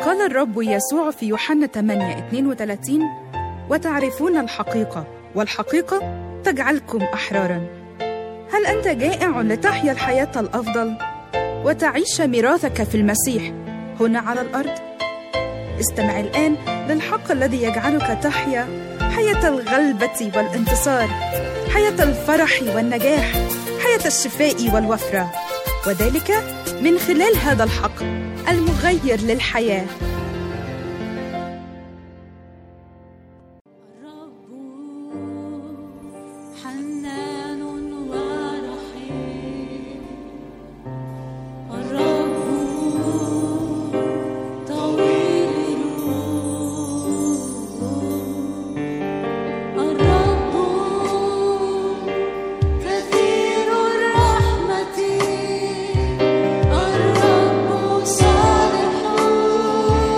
قال الرب يسوع في يوحنا 8 32 وتعرفون الحقيقة والحقيقة تجعلكم أحرارا هل أنت جائع لتحيا الحياة الأفضل وتعيش ميراثك في المسيح هنا على الأرض؟ استمع الآن للحق الذي يجعلك تحيا حياة الغلبة والانتصار حياة الفرح والنجاح حياة الشفاء والوفرة وذلك من خلال هذا الحق المغير للحياه الرب حنان ورحيم الرب طويل الروح الرب كثير الرحمة الرب صالح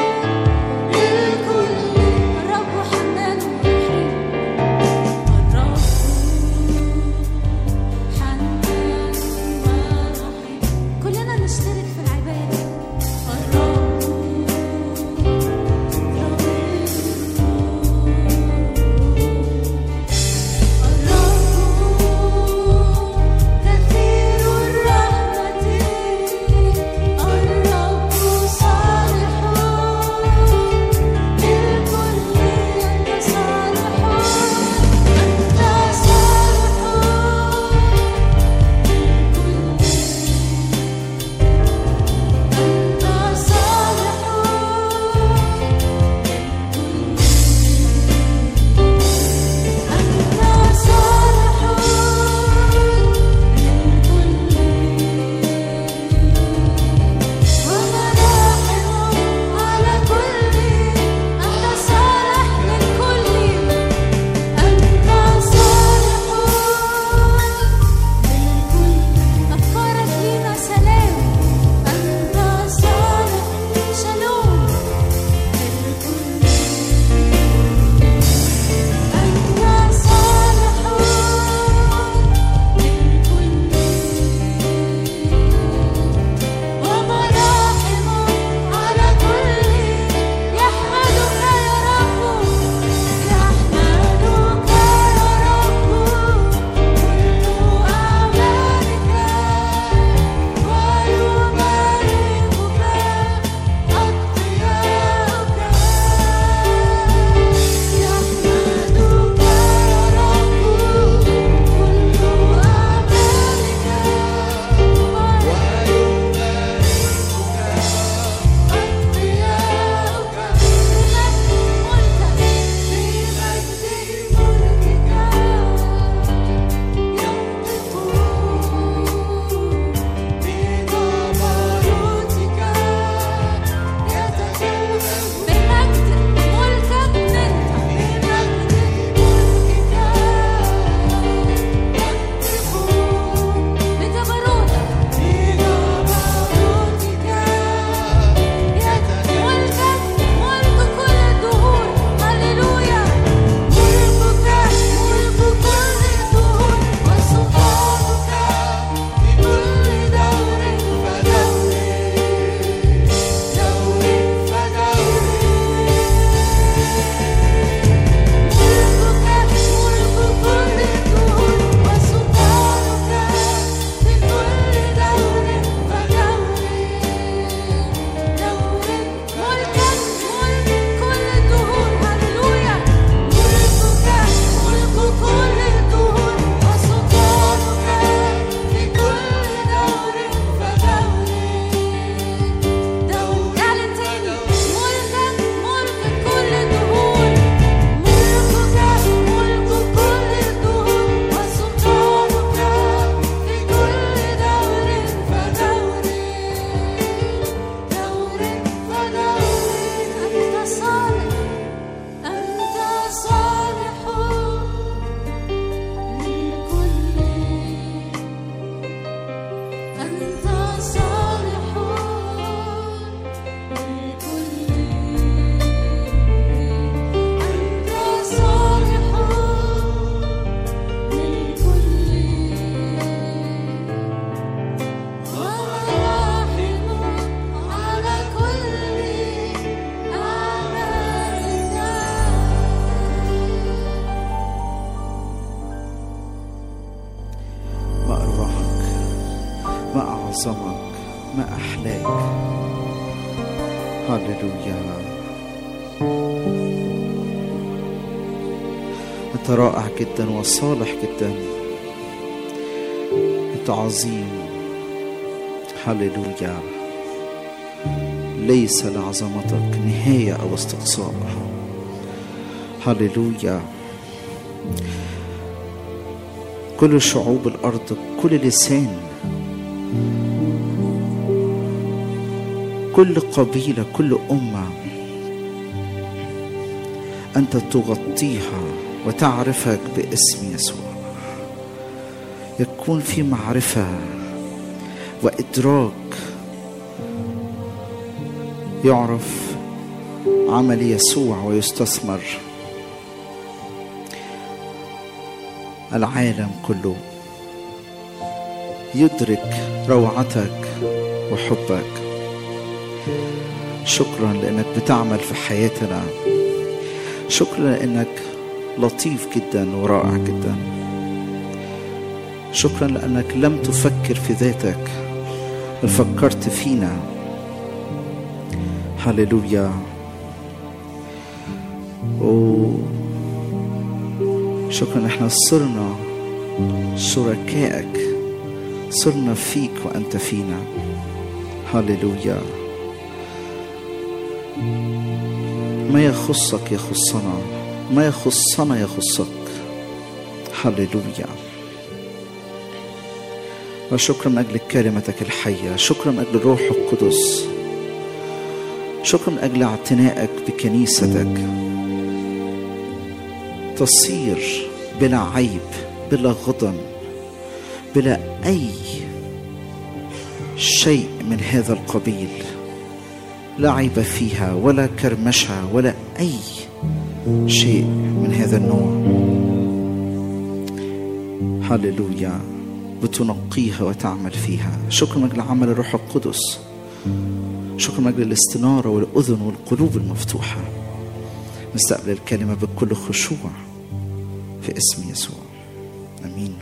أعظمك ما أحلاك هللويا أنت رائع جدا وصالح جدا أنت عظيم هللويا ليس لعظمتك نهاية أو استقصاء هللويا كل شعوب الأرض كل لسان كل قبيلة كل أمة أنت تغطيها وتعرفك باسم يسوع يكون في معرفة وإدراك يعرف عمل يسوع ويستثمر العالم كله يدرك روعتك وحبك شكرا لانك بتعمل في حياتنا شكرا لانك لطيف جدا ورائع جدا شكرا لانك لم تفكر في ذاتك بل فكرت فينا هللويا أوه. شكرا احنا صرنا شركائك صرنا فيك وانت فينا هللويا ما يخصك يخصنا ما يخصنا يخصك هللويا وشكرا من اجل كلمتك الحيه شكرا من اجل الروح القدس شكرا من اجل اعتنائك بكنيستك تصير بلا عيب بلا غضن بلا اي شيء من هذا القبيل لا عيب فيها ولا كرمشه ولا اي شيء من هذا النوع هللويا بتنقيها وتعمل فيها شكرا من اجل عمل الروح القدس شكرا من اجل الاستناره والاذن والقلوب المفتوحه نستقبل الكلمه بكل خشوع في اسم يسوع امين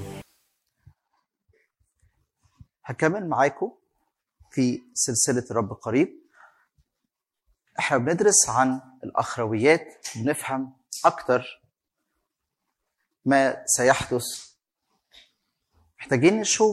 هكمل معاكم في سلسله الرب قريب احنا بندرس عن الاخرويات بنفهم اكتر ما سيحدث محتاجين نشوف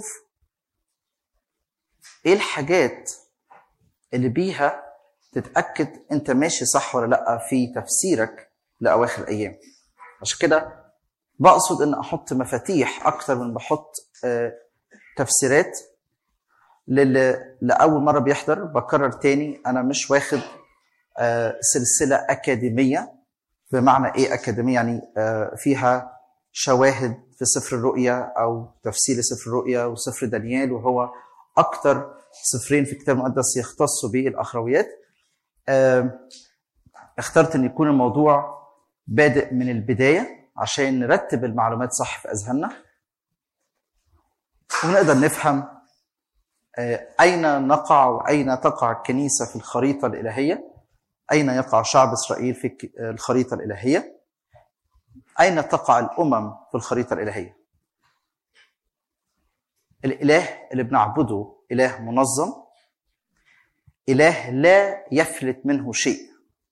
ايه الحاجات اللي بيها تتاكد انت ماشي صح ولا لا في تفسيرك لاواخر الايام عشان كده بقصد ان احط مفاتيح اكتر من بحط آه، تفسيرات للي لاول مره بيحضر بكرر تاني انا مش واخد آه، سلسله اكاديميه بمعنى ايه اكاديميه يعني آه، فيها شواهد في سفر الرؤيا او تفسير سفر الرؤيا وسفر دانيال وهو اكتر سفرين في الكتاب المقدس يختصوا بالاخرويات آه، اخترت ان يكون الموضوع بادئ من البدايه عشان نرتب المعلومات صح في اذهاننا ونقدر نفهم آه، اين نقع واين تقع الكنيسه في الخريطه الالهيه اين يقع شعب اسرائيل في الك- الخريطه الالهيه اين تقع الامم في الخريطه الالهيه الاله اللي بنعبده اله منظم اله لا يفلت منه شيء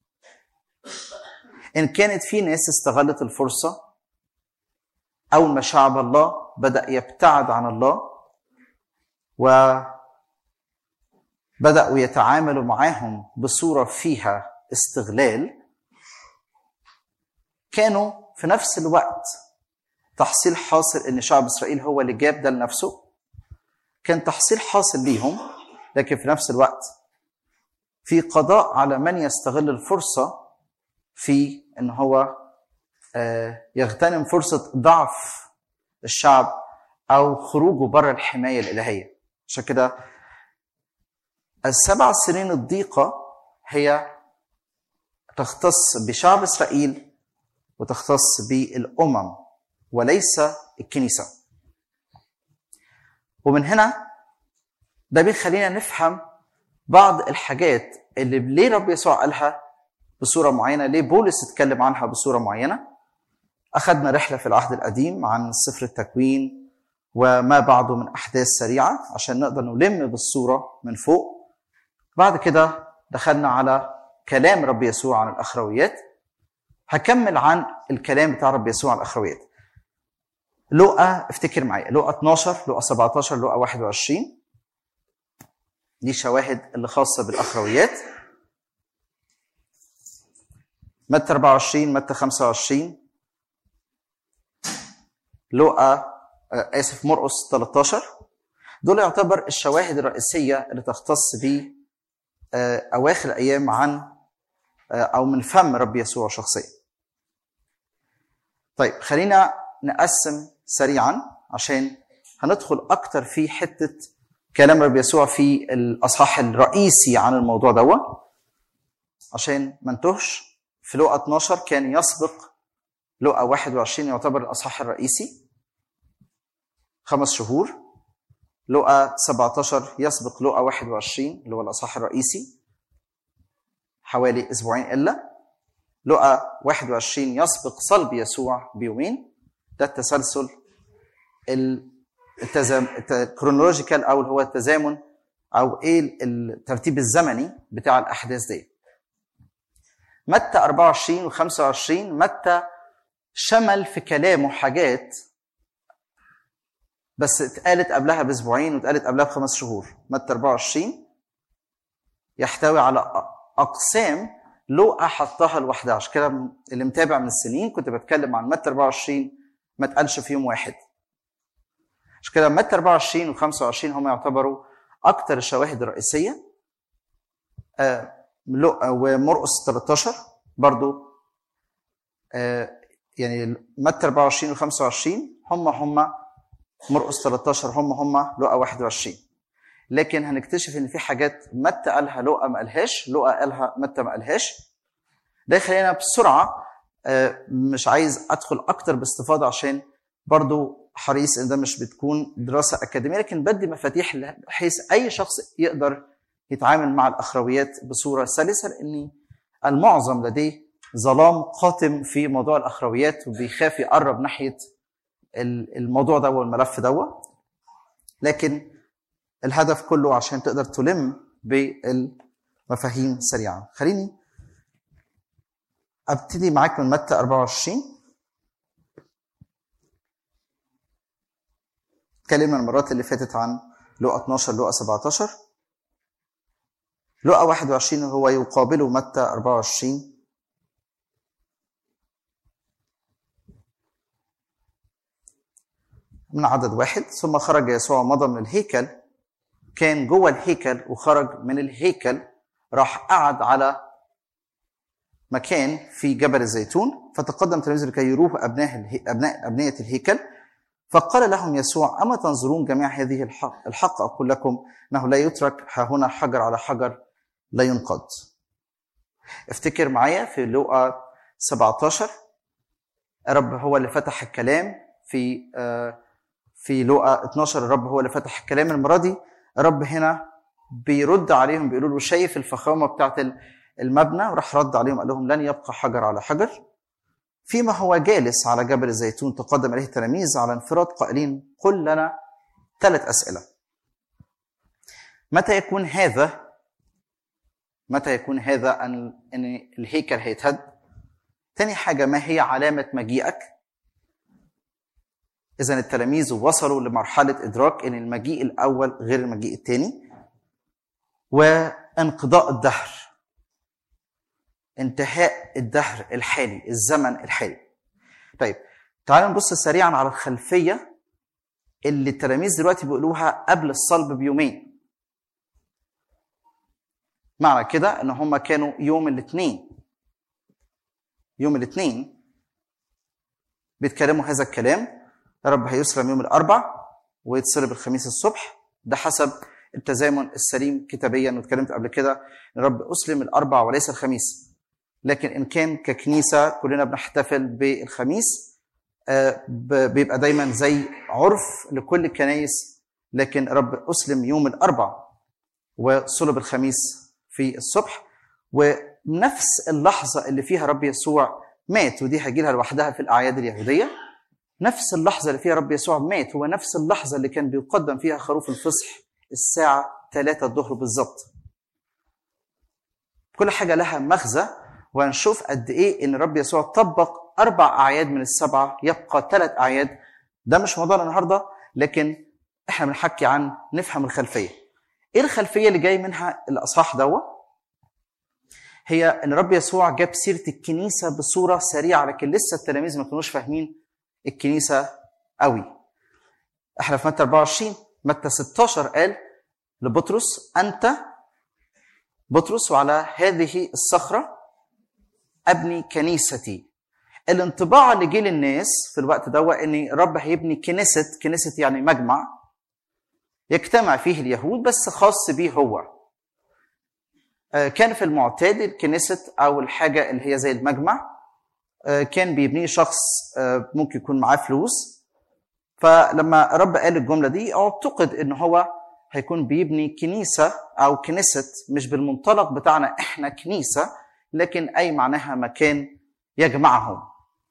ان كانت في ناس استغلت الفرصه اول ما شعب الله بدا يبتعد عن الله وبداوا يتعاملوا معاهم بصوره فيها استغلال كانوا في نفس الوقت تحصيل حاصل ان شعب اسرائيل هو اللي جاب ده لنفسه كان تحصيل حاصل ليهم لكن في نفس الوقت في قضاء على من يستغل الفرصه في ان هو آه، يغتنم فرصه ضعف الشعب او خروجه بره الحمايه الالهيه عشان كده السبع سنين الضيقه هي تختص بشعب اسرائيل وتختص بالامم وليس الكنيسه ومن هنا ده بيخلينا نفهم بعض الحاجات اللي ليه رب يسوع قالها بصوره معينه ليه بولس اتكلم عنها بصوره معينه اخذنا رحله في العهد القديم عن سفر التكوين وما بعده من احداث سريعه عشان نقدر نلم بالصوره من فوق بعد كده دخلنا على كلام رب يسوع عن الاخرويات هكمل عن الكلام بتاع رب يسوع عن الاخرويات لقى افتكر معايا لقى 12 لقى 17 لقى 21 دي شواهد اللي خاصه بالاخرويات متى 24 متى 25 لقى آه، اسف مرقس 13 دول يعتبر الشواهد الرئيسيه اللي تختص ب آه، اواخر الايام عن آه، او من فم رب يسوع شخصيا. طيب خلينا نقسم سريعا عشان هندخل اكتر في حته كلام رب يسوع في الاصحاح الرئيسي عن الموضوع دوا عشان ما نتوهش في لقا 12 كان يسبق لقا 21 يعتبر الاصحاح الرئيسي خمس شهور لقا 17 يسبق لقا 21 اللي هو الاصحاح الرئيسي حوالي اسبوعين الا لقا 21 يسبق صلب يسوع بيومين ده التسلسل التزام الكرونولوجيكال او اللي هو التزامن او ايه الترتيب الزمني بتاع الاحداث دي متى 24 و25 متى شمل في كلامه حاجات بس اتقالت قبلها باسبوعين واتقالت قبلها بخمس شهور متى 24 يحتوي على اقسام لوقا حطها لوحدها عشان كده اللي متابع من السنين كنت بتكلم عن متى 24 ما اتقالش في يوم واحد عشان كده متى 24 و25 هم يعتبروا اكثر الشواهد الرئيسيه آه لو- ومرقس 13 برضو آه، يعني متى 24 و25 هم هم مرقس 13 هم هم لقا 21 لكن هنكتشف ان في حاجات متى قالها لقا ما قالهاش لقا قالها متى ما قالهاش ده يخلينا بسرعه آه، مش عايز ادخل اكتر باستفاضه عشان برضو حريص ان ده مش بتكون دراسه اكاديميه لكن بدي مفاتيح بحيث اي شخص يقدر يتعامل مع الاخرويات بصوره سلسه لان المعظم لديه ظلام قاتم في موضوع الاخرويات وبيخاف يقرب ناحيه ال- الموضوع ده والملف ده لكن الهدف كله عشان تقدر تلم بالمفاهيم سريعا خليني ابتدي معاك من متى 24 اتكلمنا المرات اللي فاتت عن لقا 12 لقا 17 لقا 21 هو يقابله متى 24 من عدد واحد ثم خرج يسوع ومضى من الهيكل كان جوه الهيكل وخرج من الهيكل راح قعد على مكان في جبل الزيتون فتقدم تلاميذه لكي يروه ابناء اله- ابناء ابنيه الهيكل فقال لهم يسوع اما تنظرون جميع هذه الحق, الحق اقول لكم انه لا يترك ها هنا حجر على حجر لا ينقض افتكر معايا في لوقا 17 الرب هو اللي فتح الكلام في آه، في لوقا 12 الرب هو اللي فتح الكلام المره دي الرب هنا بيرد عليهم بيقولوا له شايف الفخامه بتاعت المبنى وراح رد عليهم قال لهم لن يبقى حجر على حجر فيما هو جالس على جبل الزيتون تقدم اليه التلاميذ على انفراد قائلين قل لنا ثلاث اسئله متى يكون هذا متى يكون هذا ان ان الهيكل هيتهد تاني حاجه ما هي علامه مجيئك اذا التلاميذ وصلوا لمرحله ادراك ان المجيء الاول غير المجيء الثاني وانقضاء الدهر انتهاء الدهر الحالي الزمن الحالي طيب تعالوا نبص سريعا على الخلفيه اللي التلاميذ دلوقتي بيقولوها قبل الصلب بيومين معنى كده ان هم كانوا يوم الاثنين يوم الاثنين بيتكلموا هذا الكلام الرب هيسلم يوم الاربع ويتصلب الخميس الصبح ده حسب التزامن السليم كتابيا واتكلمت قبل كده ان الرب اسلم الاربع وليس الخميس لكن ان كان ككنيسه كلنا بنحتفل بالخميس آه، ب- بيبقى دايما زي عرف لكل الكنايس لكن الرب اسلم يوم الاربع وصلب الخميس في الصبح ونفس اللحظه اللي فيها رب يسوع مات ودي هيجي لها لوحدها في الاعياد اليهوديه نفس اللحظة اللي فيها رب يسوع مات هو نفس اللحظة اللي كان بيقدم فيها خروف الفصح الساعة 3 الظهر بالظبط كل حاجة لها مغزى وهنشوف قد إيه إن رب يسوع طبق أربع أعياد من السبعة يبقى ثلاث أعياد ده مش موضوعنا النهاردة لكن إحنا بنحكي عن نفهم الخلفية إيه الخلفية اللي جاي منها الأصحاح دوت هي ان رب يسوع جاب سيره الكنيسه بصوره سريعه لكن لسه التلاميذ ما كانوش فاهمين الكنيسه قوي. احنا في متى 24 متى 16 قال لبطرس انت بطرس وعلى هذه الصخره ابني كنيستي. الانطباع اللي جه للناس في الوقت ده ان رب هيبني كنيسه كنيسه يعني مجمع يجتمع فيه اليهود بس خاص بيه هو. كان في المعتاد الكنيسة أو الحاجة اللي هي زي المجمع كان بيبنيه شخص ممكن يكون معاه فلوس فلما رب قال الجملة دي اعتقد إن هو هيكون بيبني كنيسة أو كنيسة مش بالمنطلق بتاعنا إحنا كنيسة لكن أي معناها مكان يجمعهم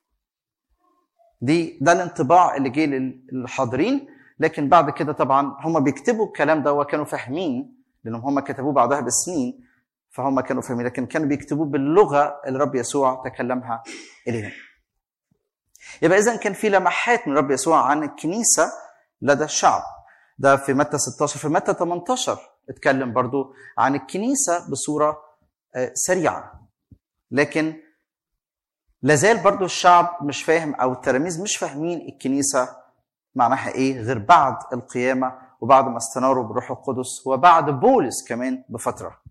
دي ده الانطباع اللي جه للحاضرين لكن بعد كده طبعا هم بيكتبوا الكلام ده وكانوا فاهمين لانهم هم كتبوه بعدها بسنين فهم كانوا فاهمين لكن كانوا بيكتبوه باللغه اللي رب يسوع تكلمها اليهم. يبقى اذا كان في لمحات من رب يسوع عن الكنيسه لدى الشعب. ده في متى 16 في متى 18 اتكلم برضو عن الكنيسه بصوره سريعه. لكن لازال برضو الشعب مش فاهم او التلاميذ مش فاهمين الكنيسه معناها ايه غير بعد القيامه وبعد ما استناروا بالروح القدس وبعد بولس كمان بفتره.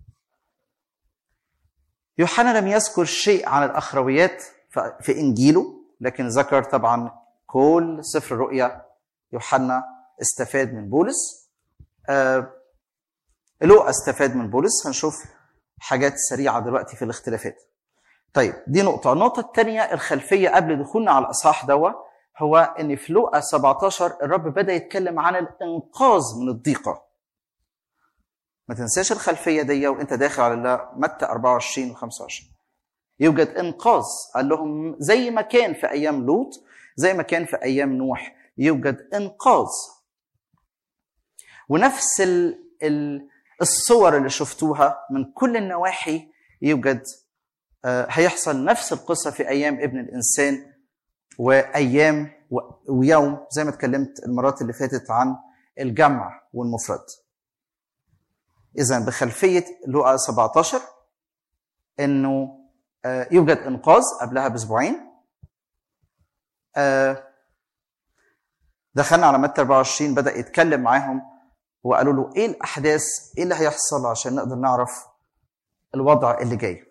يوحنا لم يذكر شيء عن الاخرويات في انجيله لكن ذكر طبعا كل سفر الرؤيا يوحنا استفاد من بولس آه لوقا استفاد من بولس هنشوف حاجات سريعه دلوقتي في الاختلافات طيب دي نقطه النقطه الثانيه الخلفيه قبل دخولنا على الاصحاح دوا هو ان في لوقا 17 الرب بدا يتكلم عن الانقاذ من الضيقه ما تنساش الخلفية دي وانت داخل على متى 24 و 25 يوجد انقاذ قال لهم زي ما كان في ايام لوط زي ما كان في ايام نوح يوجد انقاذ ونفس ال ال الصور اللي شفتوها من كل النواحي يوجد آه هيحصل نفس القصه في ايام ابن الانسان وايام ويوم زي ما اتكلمت المرات اللي فاتت عن الجمع والمفرد اذا بخلفيه لوقا 17 انه يوجد انقاذ قبلها باسبوعين دخلنا على متى 24 بدا يتكلم معاهم وقالوا له ايه الاحداث ايه اللي هيحصل عشان نقدر نعرف الوضع اللي جاي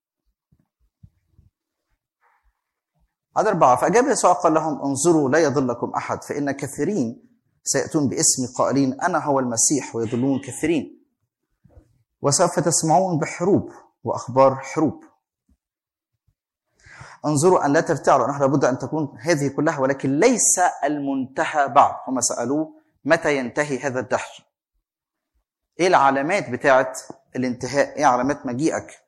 عدد أربعة فأجاب يسوع قال لهم انظروا لا يضلكم أحد فإن كثيرين سيأتون باسمي قائلين أنا هو المسيح ويضلون كثيرين وسوف تسمعون بحروب واخبار حروب. انظروا ان لا ترتعوا لانه لابد ان تكون هذه كلها ولكن ليس المنتهى بعد، هم سالوه متى ينتهي هذا الدهر؟ ايه العلامات بتاعه الانتهاء؟ ايه علامات مجيئك؟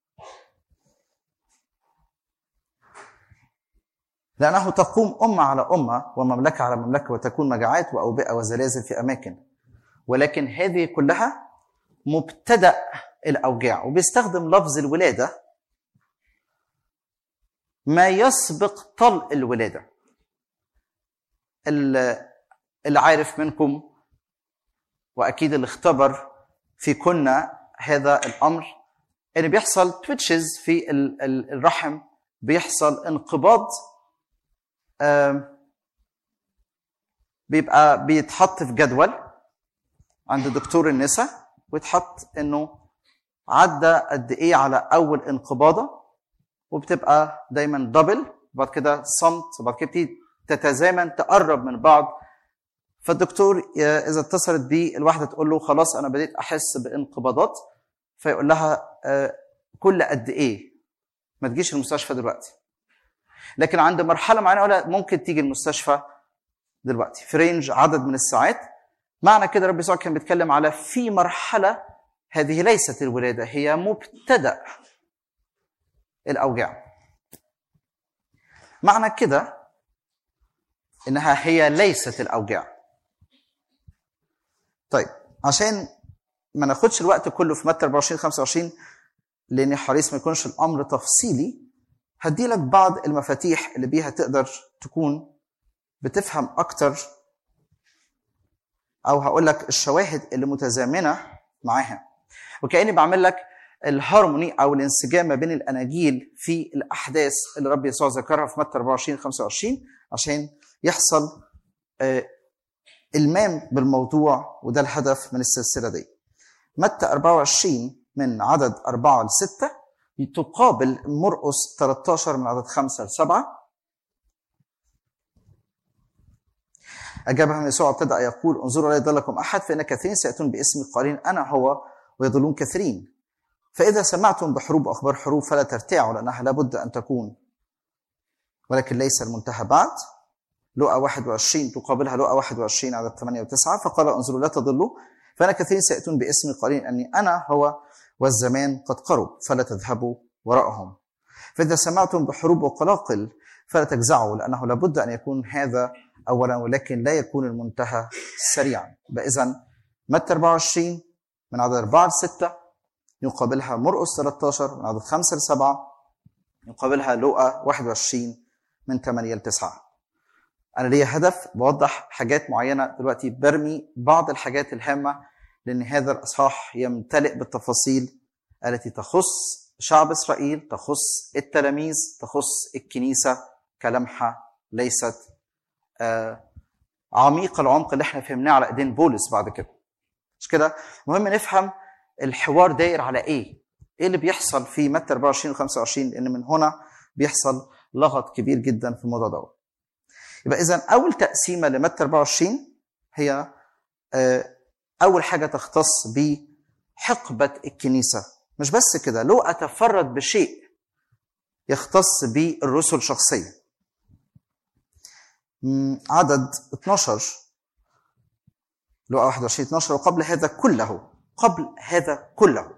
لأنه تقوم أمة على أمة ومملكة على مملكة وتكون مجاعات وأوبئة وزلازل في أماكن ولكن هذه كلها مبتدا الاوجاع وبيستخدم لفظ الولاده ما يسبق طلق الولاده اللي عارف منكم واكيد اللي اختبر في كنا هذا الامر ان بيحصل تويتشز في الرحم بيحصل انقباض بيبقى بيتحط في جدول عند دكتور النساء ويتحط انه عدى قد ايه على اول انقباضه وبتبقى دايما دبل وبعد كده صمت وبعد كده بتبتدي تتزامن تقرب من بعض فالدكتور اذا اتصلت بيه الواحده تقول له خلاص انا بديت احس بانقباضات فيقول لها كل قد ايه ما تجيش المستشفى دلوقتي لكن عند مرحله معينه ممكن تيجي المستشفى دلوقتي في رينج عدد من الساعات معنى كده رب يسوع كان بيتكلم على في مرحلة هذه ليست الولادة هي مبتدأ الأوجاع معنى كده انها هي ليست الاوجاع طيب عشان ما ناخدش الوقت كله في متى 24 25 لان حريص ما يكونش الامر تفصيلي هدي لك بعض المفاتيح اللي بيها تقدر تكون بتفهم اكتر او هقول لك الشواهد اللي متزامنه معاها وكاني بعمل لك الهارموني او الانسجام ما بين الاناجيل في الاحداث اللي رب يسوع ذكرها في متى 24 25 عشان يحصل آه، المام بالموضوع وده الهدف من السلسله دي. متى 24 من عدد 4 ل 6 تقابل مرقس 13 من عدد 5 ل 7 أجابهم يسوع ابتدأ يقول انظروا لا يضلكم أحد فإن كثيرين سيأتون باسمي قائلين أنا هو ويضلون كثيرين فإذا سمعتم بحروب وأخبار حروب فلا ترتاعوا لأنها لابد أن تكون ولكن ليس المنتهى بعد لقى 21 تقابلها لقى 21 عدد 8 و9 فقال انظروا لا تضلوا فأنا كثيرين سيأتون باسمي قائلين أني أنا هو والزمان قد قرب فلا تذهبوا وراءهم فإذا سمعتم بحروب وقلاقل فلا تجزعوا لأنه لابد أن يكون هذا أولا ولكن لا يكون المنتهى سريعا إذا متى 24 من عدد 4 ل 6 يقابلها مرقس 13 من عدد 5 ل 7 يقابلها لوقا 21 من 8 ل 9 انا ليا هدف بوضح حاجات معينه دلوقتي برمي بعض الحاجات الهامه لان هذا الاصحاح يمتلئ بالتفاصيل التي تخص شعب اسرائيل تخص التلاميذ تخص الكنيسه كلمحه ليست آه، عميق العمق اللي احنا فهمناه على ايدين بولس بعد كده مش كده مهم نفهم الحوار داير على ايه ايه اللي بيحصل في متى 24 و 25 لان من هنا بيحصل لغط كبير جدا في الموضوع دوت يبقى اذا اول تقسيمه لمتى 24 هي آه، اول حاجه تختص بحقبه الكنيسه مش بس كده لو اتفرد بشيء يختص بالرسل شخصيا مم، عدد 12 لقى 21 12 وقبل هذا كله قبل هذا كله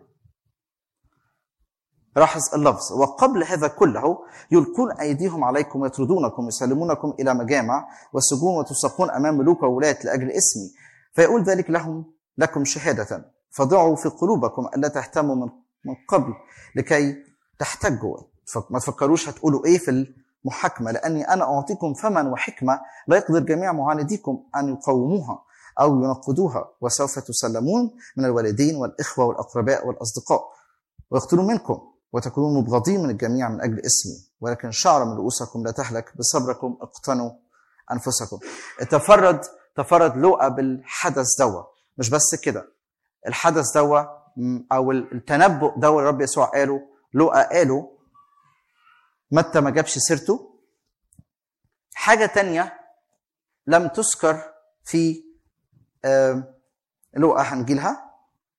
لاحظ اللفظ وقبل هذا كله يلقون ايديهم عليكم ويطردونكم ويسلمونكم الى مجامع والسجون وتساقون امام ملوك وولاة لاجل اسمي فيقول ذلك لهم لكم شهاده فضعوا في قلوبكم الا تهتموا من من قبل لكي تحتجوا ما تفكروش هتقولوا ايه في المحاكمه لاني انا اعطيكم فما وحكمه لا يقدر جميع معانديكم ان يقاوموها او ينقضوها وسوف تسلمون من الوالدين والاخوه والاقرباء والاصدقاء ويقتلون منكم وتكونون مبغضين من الجميع من اجل اسمي ولكن شعر من رؤوسكم لا تهلك بصبركم اقتنوا انفسكم تفرد تفرد لوقا بالحدث دوا مش بس كده الحدث دوا م، او التنبؤ دوا الرب يسوع قاله لوقا قاله متى ما جابش سيرته حاجه تانية لم تذكر في آم، لوقا هنجيلها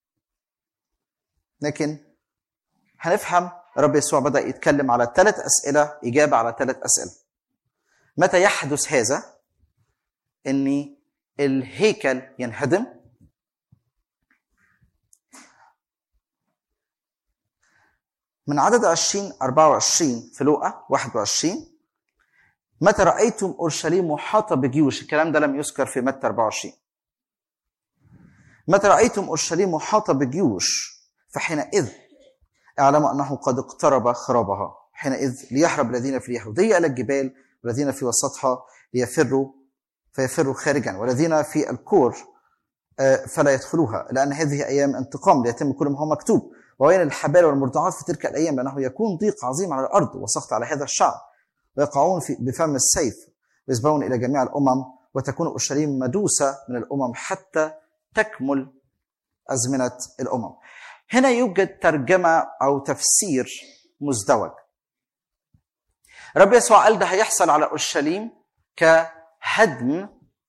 لكن هنفهم الرب يسوع بدأ يتكلم على ثلاث أسئلة إجابة على ثلاث أسئلة متى يحدث هذا أن الهيكل ينهدم من عدد 20 24 في لوقا 21 متى رأيتم أورشليم محاطة بجيوش الكلام ده لم يذكر في متى 24 متى رأيتم أورشليم محاطة بجيوش فحينئذ اعلموا أنه قد اقترب خرابها حينئذ ليهرب الذين في اليهودية إلى الجبال والذين في وسطها ليفروا فيفروا خارجا والذين في الكور آه، فلا يدخلوها لأن هذه أيام انتقام ليتم كل ما هو مكتوب ووين الحبال والمرضعات في تلك الأيام لأنه يكون ضيق عظيم على الأرض وسخط على هذا الشعب ويقعون في بفم السيف ويسبون إلى جميع الأمم وتكون أورشليم مدوسة من الأمم حتى تكمل أزمنة الأمم هنا يوجد ترجمة أو تفسير مزدوج رب يسوع قال ده هيحصل على أورشليم كهدم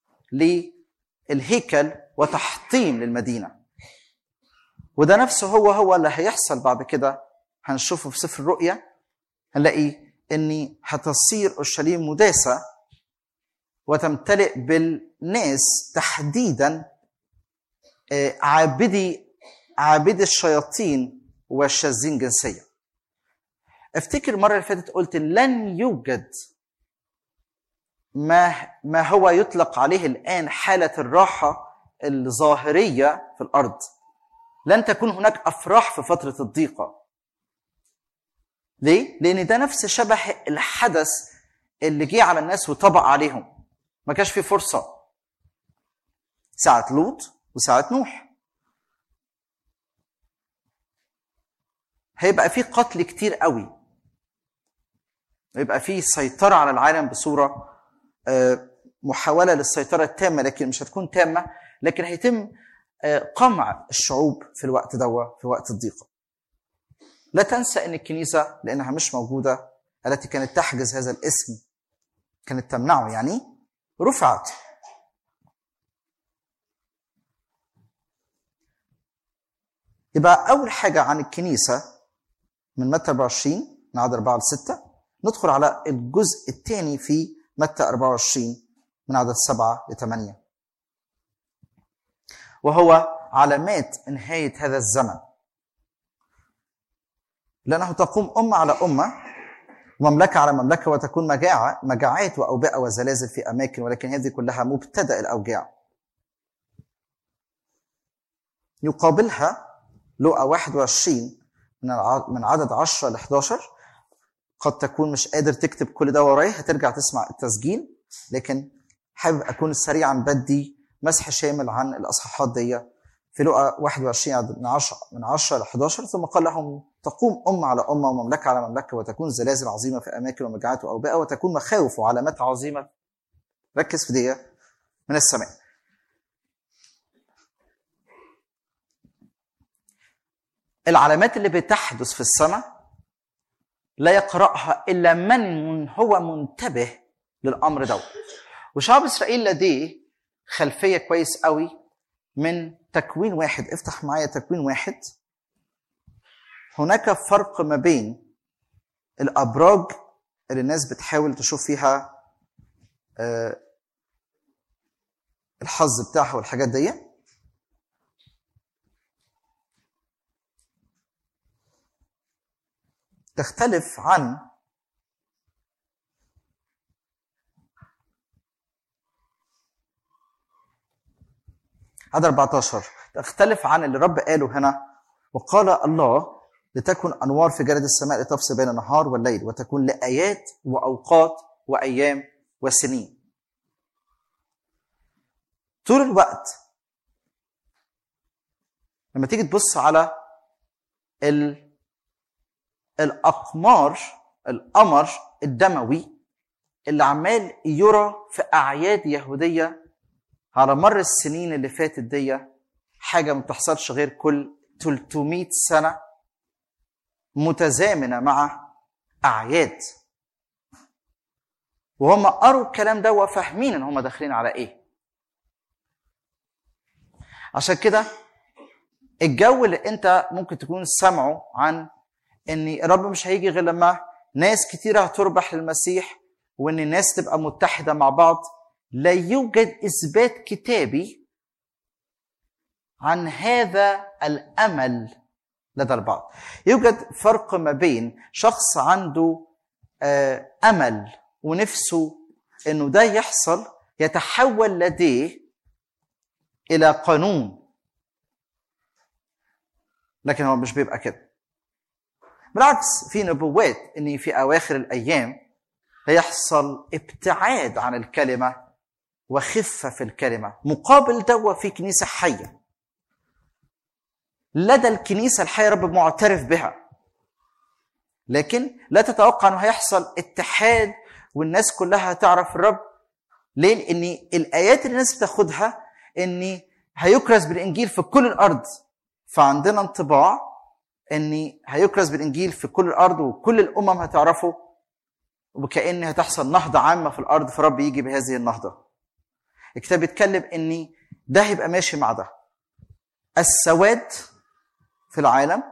للهيكل وتحطيم للمدينة وده نفسه هو هو اللي هيحصل بعد كده هنشوفه في سفر الرؤيا هنلاقي ان هتصير اورشليم مداسه وتمتلئ بالناس تحديدا آه، عابدي عابدي الشياطين والشاذين جنسيا افتكر المره اللي فاتت قلت لن يوجد ما ما هو يطلق عليه الان حاله الراحه الظاهريه في الارض لن تكون هناك افراح في فتره الضيقه ليه لان ده نفس شبه الحدث اللي جه على الناس وطبق عليهم ما كانش في فرصه ساعه لوط وساعه نوح هيبقى في قتل كتير قوي يبقى في سيطرة على العالم بصورة آه، محاولة للسيطرة التامة لكن مش هتكون تامة لكن هيتم آه، قمع الشعوب في الوقت دوا في وقت الضيقة لا تنسى ان الكنيسة لانها مش موجودة التي كانت تحجز هذا الاسم كانت تمنعه يعني رفعت يبقى أول حاجة عن الكنيسة من متى 24 من عدد 4 ل 6 ندخل على الجزء الثاني في متى 24 من عدد 7 ل 8 وهو علامات نهاية هذا الزمن لأنه تقوم أمة على أمة ومملكة على مملكة وتكون مجاعة مجاعات وأوبئة وزلازل في أماكن ولكن هذه كلها مبتدأ الأوجاع يقابلها لقى 21 من الع- من عدد 10 ل 11 قد تكون مش قادر تكتب كل ده ورايا هترجع تسمع التسجيل لكن حابب اكون سريعا بدي مسح شامل عن الاصحاحات دي في لقا 21 عدد من 10 من 10 ل 11 ثم قال لهم تقوم امه على امه ومملكه على مملكه وتكون زلازل عظيمه في اماكن ومجاعات واوبئه وتكون مخاوف وعلامات عظيمه ركز في دي من السماء العلامات اللي بتحدث في السماء لا يقرأها إلا من هو منتبه للأمر ده وشعب إسرائيل لديه خلفية كويس قوي من تكوين واحد افتح معايا تكوين واحد هناك فرق ما بين الأبراج اللي الناس بتحاول تشوف فيها آه، الحظ بتاعها والحاجات دي تختلف عن عدد 14 تختلف عن اللي رب قاله هنا وقال الله لتكن انوار في جلد السماء لتفصل بين النهار والليل وتكون لايات واوقات وايام وسنين طول الوقت لما تيجي تبص على ال الاقمار القمر الدموي اللي عمال يرى في اعياد يهوديه على مر السنين اللي فاتت دي حاجه ما بتحصلش غير كل 300 سنه متزامنه مع اعياد وهم قروا الكلام ده وفاهمين ان هم داخلين على ايه عشان كده الجو اللي انت ممكن تكون سامعه عن ان الرب مش هيجي غير لما ناس كتيرة هتربح للمسيح وان الناس تبقى متحدة مع بعض لا يوجد اثبات كتابي عن هذا الامل لدى البعض يوجد فرق ما بين شخص عنده آه، امل ونفسه انه ده يحصل يتحول لديه الى قانون لكن هو مش بيبقى كده بالعكس في نبوات ان في اواخر الايام هيحصل ابتعاد عن الكلمه وخفه في الكلمه مقابل دوا في كنيسه حيه لدى الكنيسه الحيه رب معترف بها لكن لا تتوقع انه هيحصل اتحاد والناس كلها تعرف الرب ليه؟ لان الايات اللي الناس بتاخدها ان هيكرز بالانجيل في كل الارض فعندنا انطباع ان هيكرز بالانجيل في كل الارض وكل الامم هتعرفه وكأن هتحصل نهضة عامة في الأرض فرب يجي بهذه النهضة. الكتاب بيتكلم إن ده هيبقى ماشي مع ده. السواد في العالم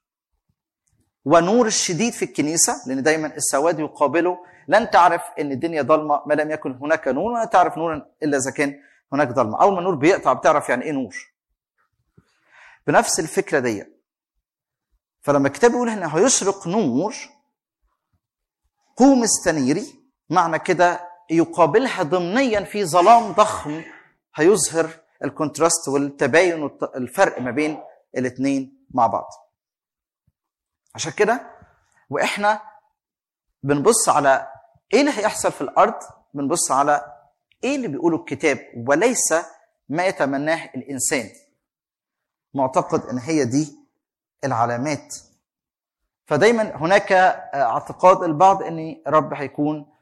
ونور الشديد في الكنيسة لأن دايما السواد يقابله لن تعرف إن الدنيا ضلمة ما لم يكن هناك نور ولا تعرف نورا إلا إذا كان هناك ضلمة. أول ما النور بيقطع بتعرف يعني إيه نور. بنفس الفكرة دي. فلما الكتاب يقول إن هيشرق نور قوم استنيري معنى كده يقابلها ضمنيا في ظلام ضخم هيظهر الكونتراست والتباين والفرق ما بين الاثنين مع بعض عشان كده واحنا بنبص على ايه اللي هيحصل في الارض بنبص على ايه اللي بيقوله الكتاب وليس ما يتمناه الانسان معتقد ان هي دي العلامات فدايما هناك اعتقاد البعض ان رب هيكون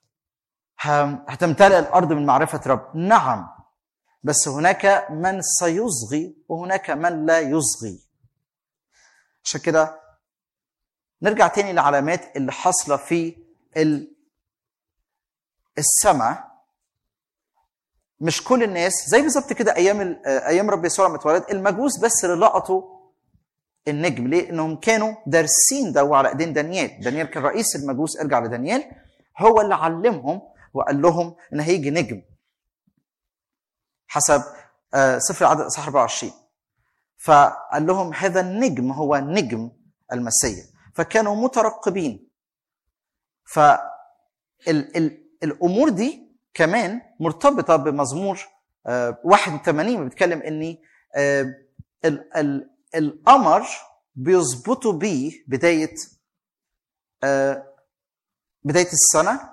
هتمتلئ الارض من معرفه رب نعم بس هناك من سيصغي وهناك من لا يصغي عشان كده نرجع تاني للعلامات اللي حاصله في السماء مش كل الناس زي بالظبط كده ايام ايام رب يسوع لما اتولد المجوس بس اللي لقطوا النجم ليه؟ انهم كانوا دارسين ده على ايدين دانيال، دانيال كان رئيس المجوس ارجع لدانيال هو اللي علمهم وقال لهم ان هيجي نجم حسب سفر العدد اصحاح 24 فقال لهم هذا النجم هو نجم المسيح فكانوا مترقبين ف الامور دي كمان مرتبطه بمزمور 81 بيتكلم ان القمر بيظبطوا بيه بدايه بدايه السنه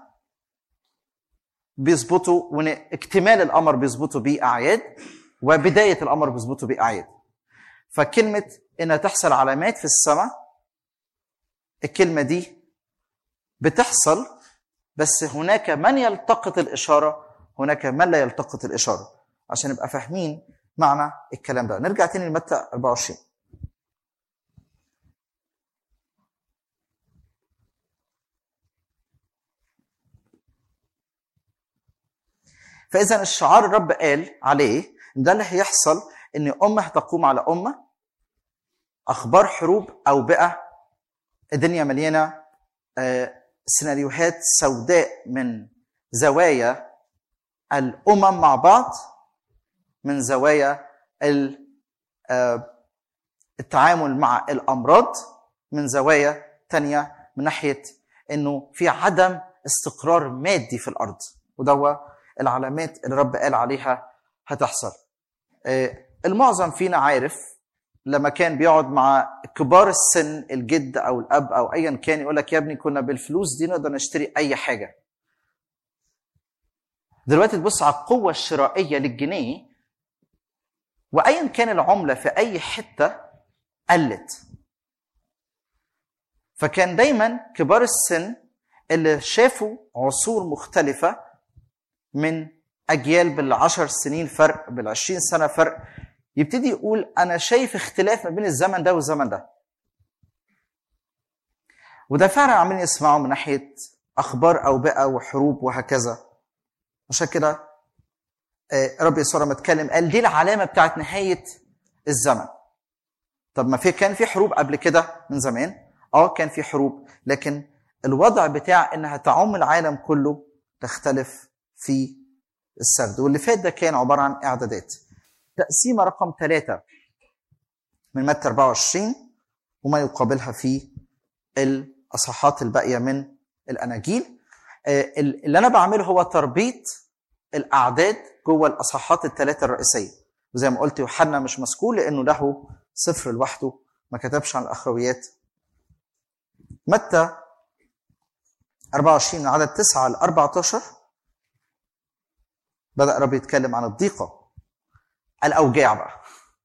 بيظبطوا وان اكتمال القمر بيظبطوا بيه اعياد وبدايه القمر بيظبطوا بيه اعياد فكلمه انها تحصل علامات في السماء الكلمه دي بتحصل بس هناك من يلتقط الاشاره هناك من لا يلتقط الاشاره عشان نبقى فاهمين معنى الكلام ده نرجع تاني لمتى 24 فاذا الشعار الرب قال عليه ان ده اللي هيحصل ان امه هتقوم على امه اخبار حروب اوبئه الدنيا مليانه سيناريوهات سوداء من زوايا الامم مع بعض من زوايا التعامل مع الامراض من زوايا تانية من ناحيه انه في عدم استقرار مادي في الارض وده هو العلامات اللي الرب قال عليها هتحصل المعظم فينا عارف لما كان بيقعد مع كبار السن الجد او الاب او ايا كان يقول لك يا ابني كنا بالفلوس دي نقدر نشتري اي حاجه دلوقتي تبص على القوه الشرائيه للجنيه وايا كان العمله في اي حته قلت فكان دايما كبار السن اللي شافوا عصور مختلفه من اجيال بالعشر سنين فرق بالعشرين سنه فرق يبتدي يقول انا شايف اختلاف ما بين الزمن ده والزمن ده وده فعلا عمالين يسمعوا من ناحيه اخبار اوبئه وحروب وهكذا عشان كده رب يسوع لما اتكلم قال دي العلامه بتاعت نهايه الزمن طب ما في كان في حروب قبل كده من زمان اه كان في حروب لكن الوضع بتاع انها تعم العالم كله تختلف في السرد واللي فات ده كان عباره عن اعدادات تقسيمه رقم ثلاثة من متى 24 وما يقابلها في الاصحاحات الباقيه من الاناجيل اللي انا بعمله هو تربيط الاعداد جوه الاصحاحات الثلاثه الرئيسيه وزي ما قلت يوحنا مش مذكور لانه له سفر لوحده ما كتبش عن الاخرويات متى 24 من عدد 9 ل 14 بدأ رب يتكلم عن الضيقة الأوجاع بقى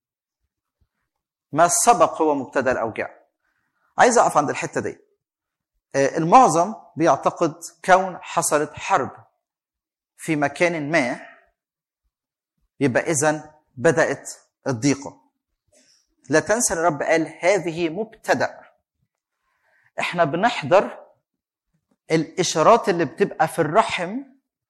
ما سبق هو مبتدأ الأوجاع عايز أقف عند الحتة دي المعظم بيعتقد كون حصلت حرب في مكان ما يبقى إذا بدأت الضيقة لا تنسى ان الرب قال هذه مبتدأ احنا بنحضر الإشارات اللي بتبقى في الرحم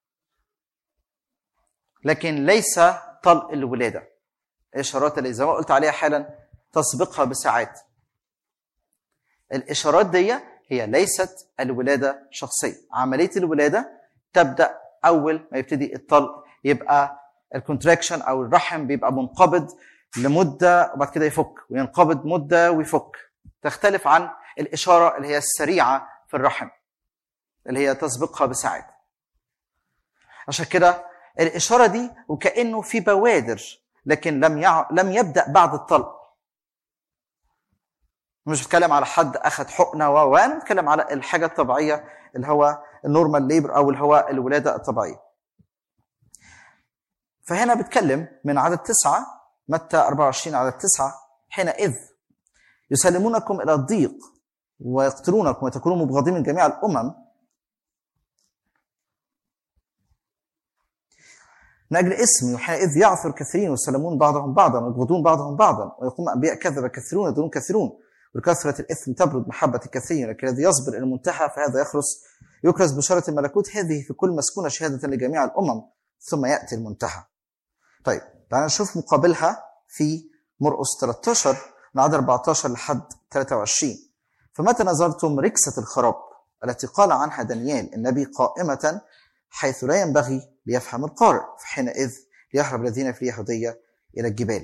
لكن ليس طلق الولادة الإشارات اللي زي ما قلت عليها حالا تسبقها بساعات الإشارات دي هي ليست الولادة شخصية عملية الولادة تبدأ أول ما يبتدي الطلق يبقى الكونتراكشن أو الرحم بيبقى منقبض لمدة وبعد كده يفك وينقبض مدة ويفك تختلف عن الإشارة اللي هي السريعة في الرحم اللي هي تسبقها بساعات عشان كده الاشاره دي وكانه في بوادر لكن لم يع... لم يبدا بعد الطلق مش بتكلم على حد اخذ حقنه و و انا بتكلم على الحاجه الطبيعيه اللي هو النورمال ليبر او اللي هو الولاده الطبيعيه فهنا بتكلم من عدد تسعة متى 24 عدد تسعة حينئذ يسلمونكم إلى الضيق ويقتلونكم وتكونوا مبغضين من جميع الأمم من أجل اسمي وحينئذ يعثر كثيرين ويسلمون بعضهم بعضا ويبغضون بعضهم بعضا ويقوم أنبياء كذب كثيرون يدلون كثيرون وبكثرة الإثم تبرد محبة الكثيرين لكن الذي يصبر إلى المنتهى فهذا يخلص يكرز بشارة الملكوت هذه في كل مسكونة شهادة لجميع الأمم ثم يأتي المنتهى طيب تعالى نشوف مقابلها في مرقس 13 من عدد 14 لحد 23 فمتى نظرتم ركسة الخراب التي قال عنها دانيال النبي قائمة حيث لا ينبغي ليفهم القارئ فحينئذ ليهرب الذين في اليهودية إلى الجبال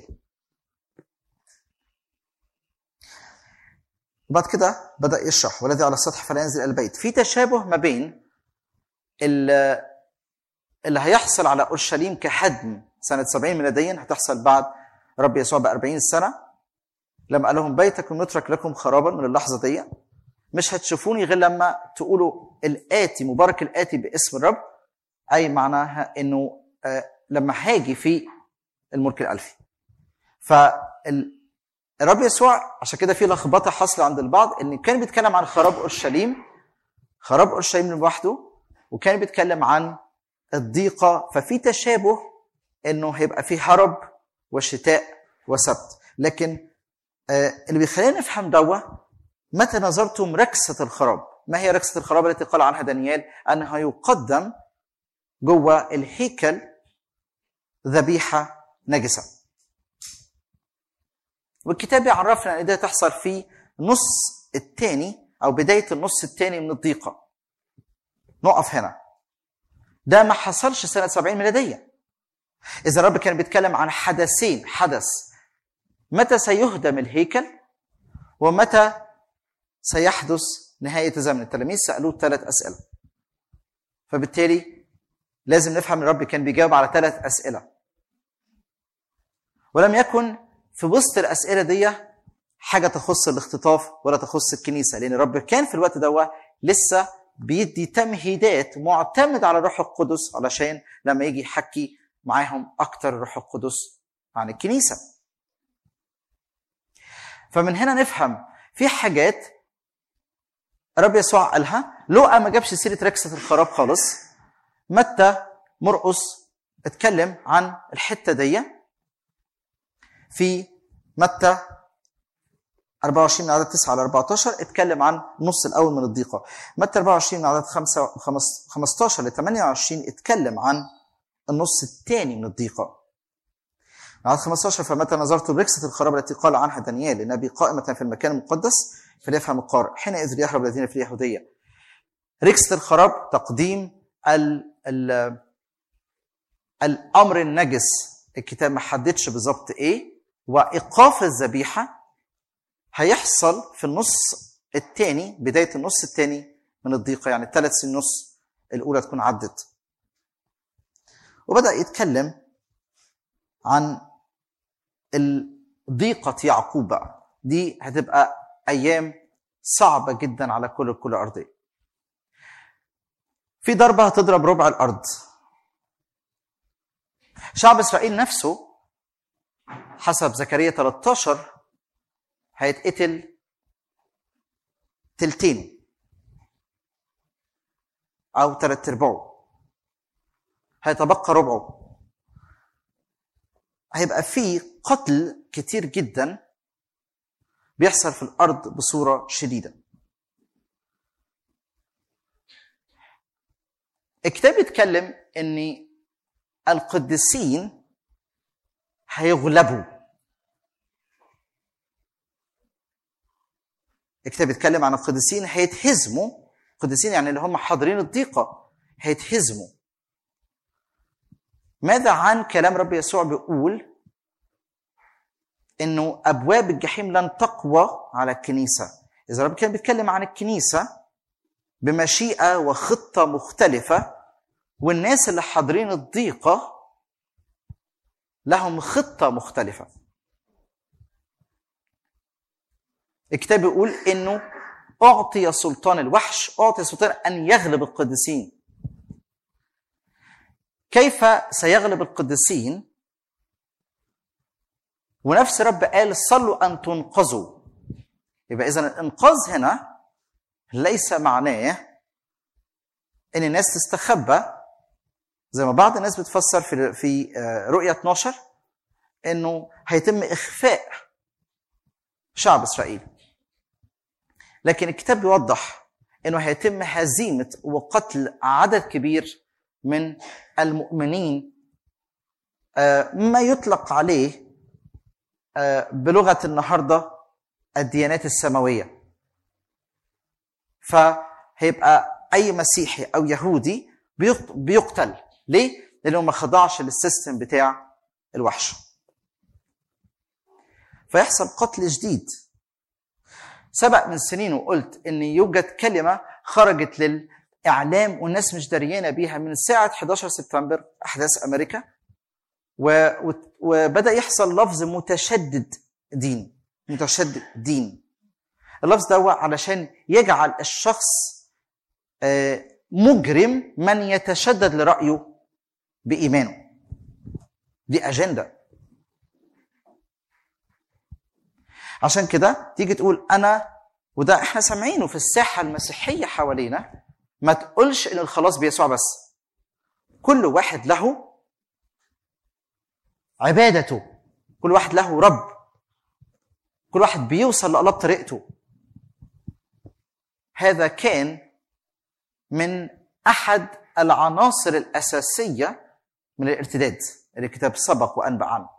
وبعد كده بدأ يشرح والذي على السطح فلا ينزل إلى البيت في تشابه ما بين ال- اللي هيحصل على اورشليم كهدم سنه 70 ميلاديا هتحصل بعد رب يسوع ب 40 سنه لما قال لهم بيتكم يترك لكم خرابا من اللحظه دي مش هتشوفوني غير لما تقولوا الاتي مبارك الاتي باسم الرب اي معناها انه آه، لما هاجي في الملك الالفي فالرب يسوع عشان كده في لخبطه حاصله عند البعض ان كان بيتكلم عن خراب اورشليم خراب اورشليم لوحده وكان بيتكلم عن الضيقة ففي تشابه انه هيبقى في هرب وشتاء وسبت لكن آه، اللي بيخلينا نفهم دوا متى نظرتم ركسة الخراب ما هي ركسة الخراب التي قال عنها دانيال انها يقدم جوه الهيكل ذبيحة نجسة والكتاب يعرفنا ان ده تحصل في نص الثاني او بداية النص الثاني من الضيقة نقف هنا ده ما حصلش سنة 70 ميلادية إذا الرب كان بيتكلم عن حدثين حدث متى سيهدم الهيكل ومتى سيحدث نهاية الزمن التلاميذ سألوه ثلاث أسئلة فبالتالي لازم نفهم الرب كان بيجاوب على ثلاث أسئلة ولم يكن في وسط الأسئلة دي حاجة تخص الاختطاف ولا تخص الكنيسة لأن الرب كان في الوقت ده لسه بيدي تمهيدات معتمد على الروح القدس علشان لما يجي يحكي معاهم اكتر الروح القدس عن الكنيسه. فمن هنا نفهم في حاجات الرب يسوع قالها لوقا ما جابش سيره ركسه الخراب خالص متى مرقس اتكلم عن الحته دي في متى 24 من عدد 9 على 14 اتكلم عن النص الاول من الضيقه متى 24 من عدد 5 15 ل 28 اتكلم عن النص الثاني من الضيقه من عدد 15 فمتى نظرت بركسة الخراب التي قال عنها دانيال النبي قائمة في المكان المقدس فليفهم القارئ حينئذ ليهرب الذين في اليهودية ركسة الخراب تقديم ال ال الأمر النجس الكتاب ما حددش بالظبط إيه وإيقاف الذبيحة هيحصل في النص الثاني بدايه النص الثاني من الضيقه يعني الثلاث سنين ونص الاولى تكون عدت وبدا يتكلم عن ضيقه يعقوب بقى دي هتبقى ايام صعبه جدا على كل الكره الارضيه في ضربه هتضرب ربع الارض شعب اسرائيل نفسه حسب زكريا 13 هيتقتل تلتين او تلات ارباعه هيتبقى ربعه هيبقى في قتل كتير جدا بيحصل في الارض بصوره شديده الكتاب بيتكلم ان القديسين هيغلبوا الكتاب بيتكلم عن القديسين هيتهزموا القديسين يعني اللي هم حاضرين الضيقه هيتهزموا ماذا عن كلام رب يسوع بيقول انه ابواب الجحيم لن تقوى على الكنيسه اذا رب كان بيتكلم عن الكنيسه بمشيئه وخطه مختلفه والناس اللي حاضرين الضيقة لهم خطة مختلفة الكتاب يقول انه اعطي سلطان الوحش اعطي سلطان ان يغلب القديسين كيف سيغلب القديسين ونفس رب قال صلوا ان تنقذوا يبقى اذا الانقاذ هنا ليس معناه ان الناس تستخبى زي ما بعض الناس بتفسر في في آه، رؤيا 12 انه هيتم اخفاء شعب اسرائيل لكن الكتاب بيوضح انه هيتم هزيمه وقتل عدد كبير من المؤمنين آه، ما يطلق عليه آه، بلغه النهارده الديانات السماويه فهيبقى اي مسيحي او يهودي بيق- بيقتل ليه؟ لانه ما خضعش للسيستم بتاع الوحش فيحصل قتل جديد سبق من سنين وقلت ان يوجد كلمه خرجت للاعلام والناس مش دريانه بيها من ساعه 11 سبتمبر احداث امريكا و... و- وبدا يحصل لفظ متشدد دين متشدد دين اللفظ ده هو علشان يجعل الشخص آه، مجرم من يتشدد لرايه بايمانه دي اجنده عشان كده تيجي تقول انا وده احنا سامعينه في الساحه المسيحيه حوالينا ما تقولش ان الخلاص بيسوع بس كل واحد له عبادته كل واحد له رب كل واحد بيوصل لله بطريقته هذا كان من احد العناصر الاساسيه من الارتداد اللي الكتاب سبق وانبأ عنه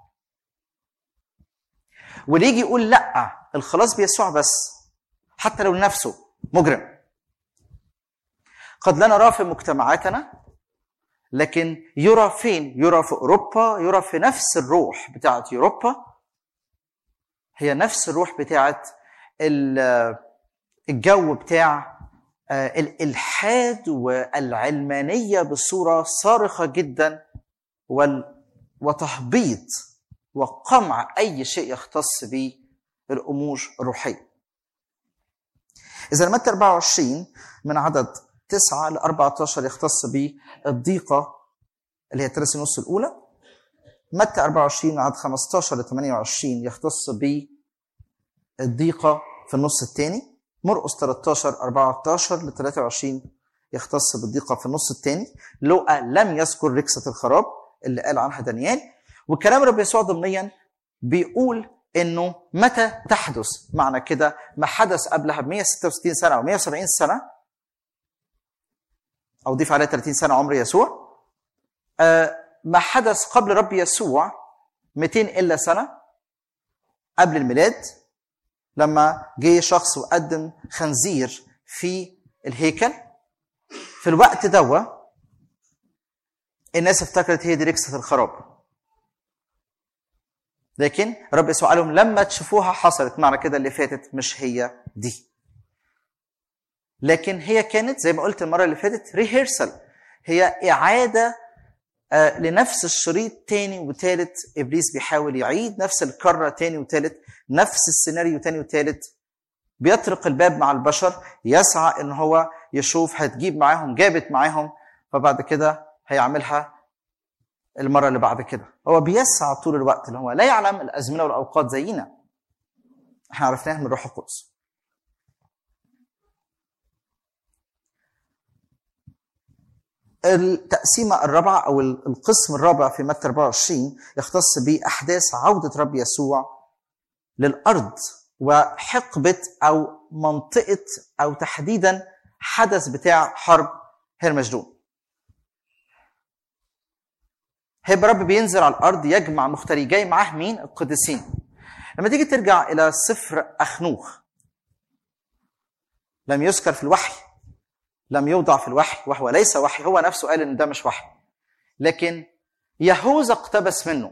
واللي يجي يقول لا الخلاص بيسوع بس حتى لو لنفسه مجرم قد لا نراه في مجتمعاتنا لكن يرى فين يرى في اوروبا يرى في نفس الروح بتاعت اوروبا هي نفس الروح بتاعت ال- الجو بتاع آه، الالحاد والعلمانيه بصوره صارخه جدا وال- وتهبيط وقمع اي شيء يختص بالامور الروحيه. اذا متى 24 من عدد 9 ل 14 يختص بالضيقه اللي هي ثلاث نص الاولى. متى 24 من عدد 15 ل 28 يختص بالضيقه في النص الثاني. مرقس 13 14 ل 23 يختص بالضيقه في النص الثاني. لوقا لم يذكر ركسه الخراب اللي قال عنها دانيال وكلام رب يسوع ضمنيا بيقول انه متى تحدث معنى كده ما حدث قبلها ب 166 سنه او 170 سنه او ضيف عليها 30 سنه عمر يسوع آه، ما حدث قبل رب يسوع 200 الا سنه قبل الميلاد لما جه شخص وقدم خنزير في الهيكل في الوقت دوا الناس افتكرت هي دي ركسه الخراب لكن رب يسوع قال لهم لما تشوفوها حصلت معنى كده اللي فاتت مش هي دي لكن هي كانت زي ما قلت المره اللي فاتت ريهرسل هي اعاده آه، لنفس الشريط تاني وتالت ابليس بيحاول يعيد نفس الكره تاني وتالت نفس السيناريو تاني وتالت بيطرق الباب مع البشر يسعى ان هو يشوف هتجيب معاهم جابت معاهم فبعد كده هيعملها المره اللي بعد كده هو بيسعى طول الوقت اللي هو لا يعلم الازمنه والاوقات زينا احنا عرفناها من الروح القدس التقسيمة الرابعة أو القسم الرابع في متى 24 يختص بأحداث عودة رب يسوع للأرض وحقبة أو منطقة أو تحديدا حدث بتاع حرب هرمجدون هيبقى رب بينزل على الارض يجمع مختاري جاي معاه مين القديسين لما تيجي ترجع الى سفر اخنوخ لم يذكر في الوحي لم يوضع في الوحي وهو ليس وحي هو نفسه قال ان ده مش وحي لكن يهوذا اقتبس منه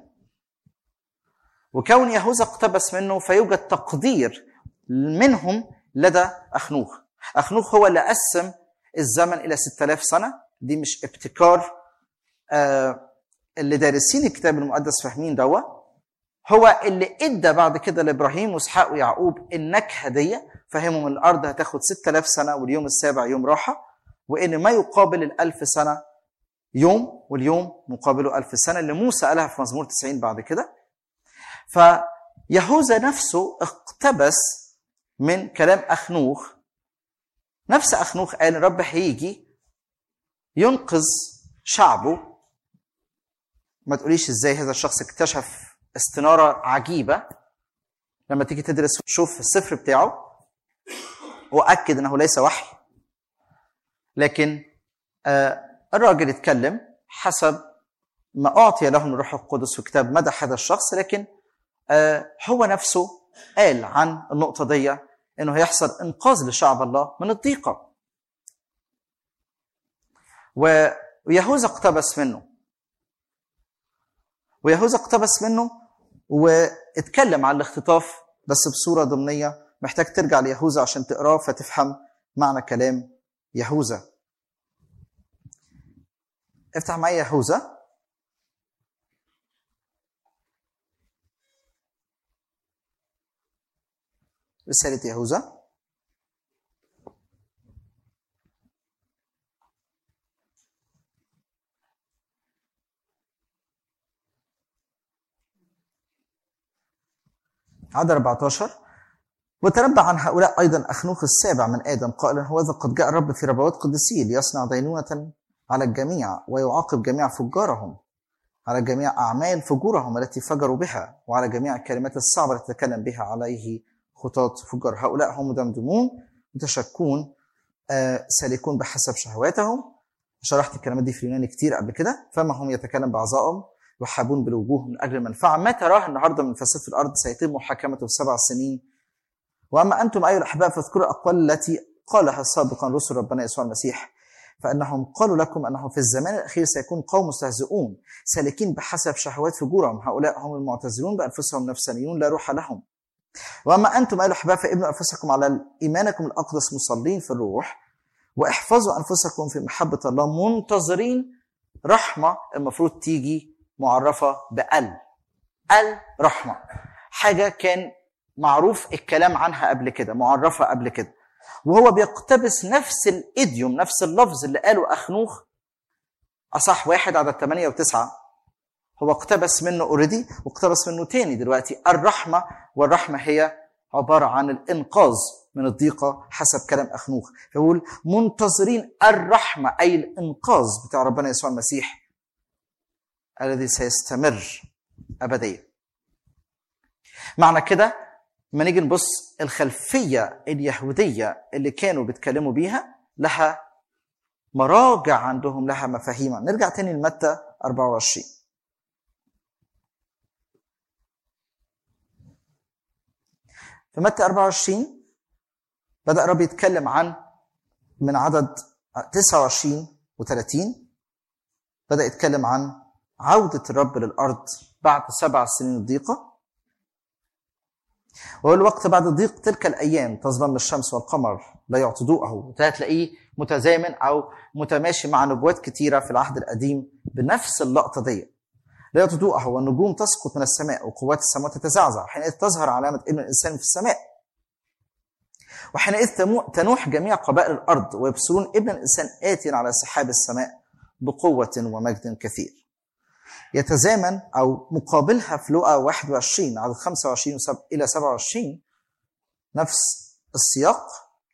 وكون يهوذا اقتبس منه فيوجد تقدير منهم لدى اخنوخ اخنوخ هو اللي قسم الزمن الى 6000 سنه دي مش ابتكار آه اللي دارسين الكتاب المقدس فاهمين دوا هو اللي ادى بعد كده لابراهيم واسحاق ويعقوب النكهه دي فهمهم الارض هتاخد 6000 سنه واليوم السابع يوم راحه وان ما يقابل الألف سنه يوم واليوم مقابله ألف سنه اللي موسى قالها في مزمور 90 بعد كده فيهوذا نفسه اقتبس من كلام اخنوخ نفس اخنوخ قال الرب هيجي ينقذ شعبه ما تقوليش ازاي هذا الشخص اكتشف استناره عجيبه لما تيجي تدرس شوف السفر بتاعه واكد انه ليس وحي لكن آه الراجل اتكلم حسب ما اعطي له من الروح القدس في كتاب مدح هذا الشخص لكن آه هو نفسه قال عن النقطه دي انه هيحصل انقاذ لشعب الله من الضيقه ويهوذا اقتبس منه ويهوذا اقتبس منه واتكلم عن الاختطاف بس بصوره ضمنيه محتاج ترجع ليهوذا عشان تقراه فتفهم معنى كلام يهوذا افتح معايا يهوذا رسالة يهوذا عدد 14 وتنبأ عن هؤلاء أيضا أخنوخ السابع من آدم قائلا هوذا قد جاء الرب في ربوات قدسيه ليصنع دينونة على الجميع ويعاقب جميع فجارهم على جميع أعمال فجورهم التي فجروا بها وعلى جميع الكلمات الصعبة التي تكلم بها عليه خطاة فجار هؤلاء هم مدمدمون متشكون آه سالكون بحسب شهواتهم شرحت الكلمات دي في اليوناني كتير قبل كده فما هم يتكلم بعظائم يحابون بالوجوه من اجل المنفعه ما تراه النهارده من فساد في الارض سيتم محاكمته في سبع سنين واما انتم ايها الاحباء فاذكروا الاقوال التي قالها سابقا رسل ربنا يسوع المسيح فانهم قالوا لكم انه في الزمان الاخير سيكون قوم مستهزئون سالكين بحسب شهوات فجورهم هؤلاء هم المعتزلون بانفسهم نفسانيون لا روح لهم واما انتم ايها الاحباء فابنوا انفسكم على ايمانكم الاقدس مصلين في الروح واحفظوا انفسكم في محبه الله منتظرين رحمه المفروض تيجي معرفه بال الرحمه حاجه كان معروف الكلام عنها قبل كده معرفه قبل كده وهو بيقتبس نفس الايديوم نفس اللفظ اللي قاله اخنوخ اصح واحد عدد ثمانية وتسعة هو اقتبس منه اوريدي واقتبس منه تاني دلوقتي الرحمه والرحمه هي عباره عن الانقاذ من الضيقه حسب كلام اخنوخ فيقول منتظرين الرحمه اي الانقاذ بتاع ربنا يسوع المسيح الذي سيستمر ابديا معنى كده ما نيجي نبص الخلفيه اليهوديه اللي كانوا بيتكلموا بيها لها مراجع عندهم لها مفاهيم نرجع تاني لمتى 24 في متى 24 بدأ الرب يتكلم عن من عدد 29 و30 بدأ يتكلم عن عودة الرب للأرض بعد سبع سنين الضيقة وهو الوقت بعد ضيق تلك الأيام تظلم الشمس والقمر لا يعطي ضوءه هتلاقيه متزامن أو متماشي مع نبوات كتيرة في العهد القديم بنفس اللقطة دي لا يعطي ضوءه والنجوم تسقط من السماء وقوات السماوات تتزعزع حينئذ تظهر علامة ابن الإنسان في السماء وحينئذ تنوح جميع قبائل الأرض ويبصرون ابن الإنسان آتيا على سحاب السماء بقوة ومجد كثير يتزامن أو مقابلها في لقا 21 عدد 25 إلى 27 نفس السياق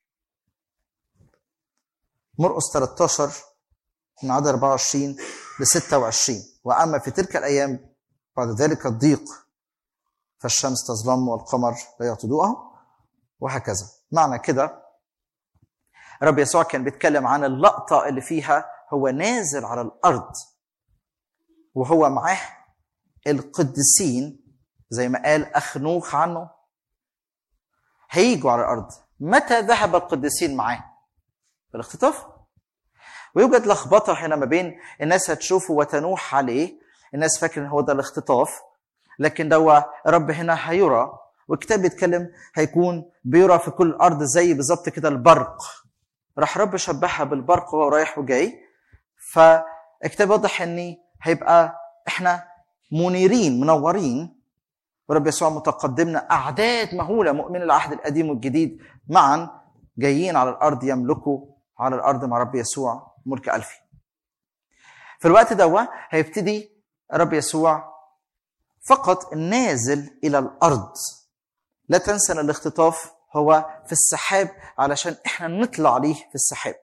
مرقس 13 من عدد 24 ل 26 واما في تلك الايام بعد ذلك الضيق فالشمس تظلم والقمر لا يعطي ضوءه وهكذا معنى كده رب يسوع كان بيتكلم عن اللقطه اللي فيها هو نازل على الارض وهو معاه القديسين زي ما قال اخنوخ عنه هيجوا على الارض متى ذهب القديسين معاه بالاختطاف ويوجد لخبطه هنا ما بين الناس هتشوفه وتنوح عليه الناس فاكر ان هو ده الاختطاف لكن ده رب هنا هيرى والكتاب بيتكلم هيكون بيرى في كل الارض زي بالظبط كده البرق راح رب شبهها بالبرق وهو رايح وجاي فالكتاب واضح ان هيبقى احنا منيرين منورين ورب يسوع متقدمنا اعداد مهوله مؤمن العهد القديم والجديد معا جايين على الارض يملكوا على الارض مع رب يسوع ملك الفي في الوقت ده هيبتدي رب يسوع فقط نازل الى الارض لا تنسى ان الاختطاف هو في السحاب علشان احنا نطلع عليه في السحاب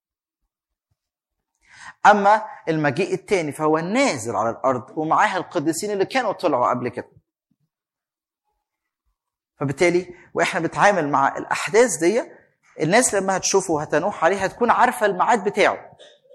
اما المجيء الثاني فهو نازل على الارض ومعاه القديسين اللي كانوا طلعوا قبل كده فبالتالي واحنا بنتعامل مع الاحداث دي الناس لما هتشوفه وهتنوح عليه هتكون عارفه الميعاد بتاعه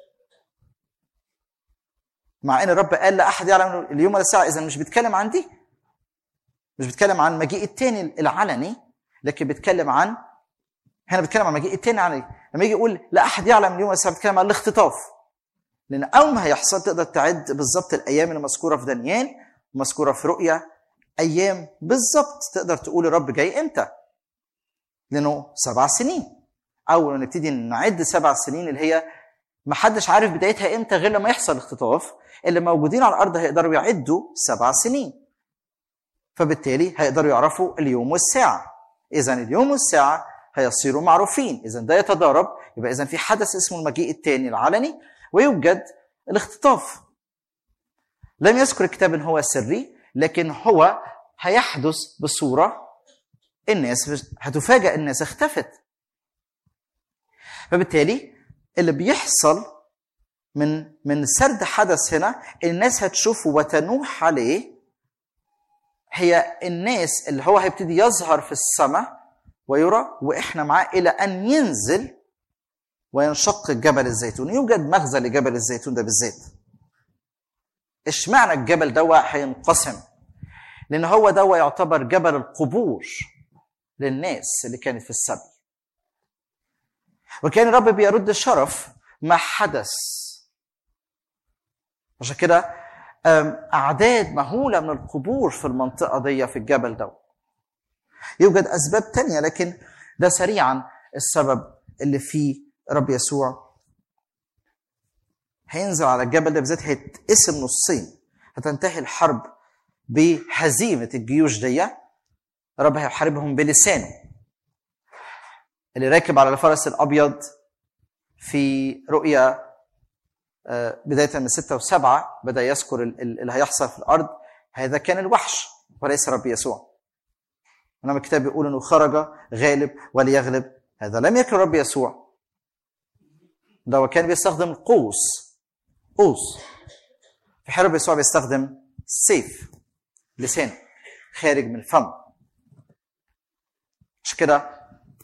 مع ان الرب قال لا احد يعلم اليوم ولا الساعه اذا مش بيتكلم عن دي مش بيتكلم عن مجيء التاني العلني لكن بيتكلم عن هنا بيتكلم عن مجيء التاني العلني لما يجي يقول لا احد يعلم اليوم ولا الساعه بيتكلم عن الاختطاف لان اول ما هيحصل تقدر تعد بالظبط الايام اللي مذكوره في دانيال ومذكوره في رؤيا ايام بالظبط تقدر تقول الرب جاي امتى لانه سبع سنين اول ما نبتدي نعد سبع سنين اللي هي ما حدش عارف بدايتها امتى غير لما يحصل اختطاف اللي موجودين على الارض هيقدروا يعدوا سبع سنين فبالتالي هيقدروا يعرفوا اليوم والساعه اذا اليوم والساعه هيصيروا معروفين اذا ده يتضارب يبقى اذا في حدث اسمه المجيء الثاني العلني ويوجد الاختطاف لم يذكر الكتاب ان هو سري لكن هو هيحدث بصوره الناس هتفاجأ الناس اختفت فبالتالي اللي بيحصل من من سرد حدث هنا الناس هتشوفه وتنوح عليه هي الناس اللي هو هيبتدي يظهر في السماء ويرى واحنا معاه الى ان ينزل وينشق جبل الزيتون يوجد مغزى لجبل الزيتون ده بالذات اشمعنى الجبل ده هينقسم لان هو ده يعتبر جبل القبور للناس اللي كانت في السبي وكان الرب بيرد الشرف ما حدث عشان كده أعداد مهولة من القبور في المنطقة دي في الجبل ده يوجد أسباب تانية لكن ده سريعا السبب اللي فيه رب يسوع هينزل على الجبل ده بالذات هيتقسم نصين هتنتهي الحرب بهزيمة الجيوش دي رب هيحاربهم بلسانه اللي راكب على الفرس الأبيض في رؤيا بداية من ستة وسبعة بدأ يذكر اللي هيحصل في الأرض هذا كان الوحش وليس رب يسوع إنما الكتاب بيقول إنه خرج غالب وليغلب هذا لم يكن رب يسوع ده هو كان بيستخدم القوس قوس في حرب يسوع بيستخدم سيف لسان خارج من الفم عشان كده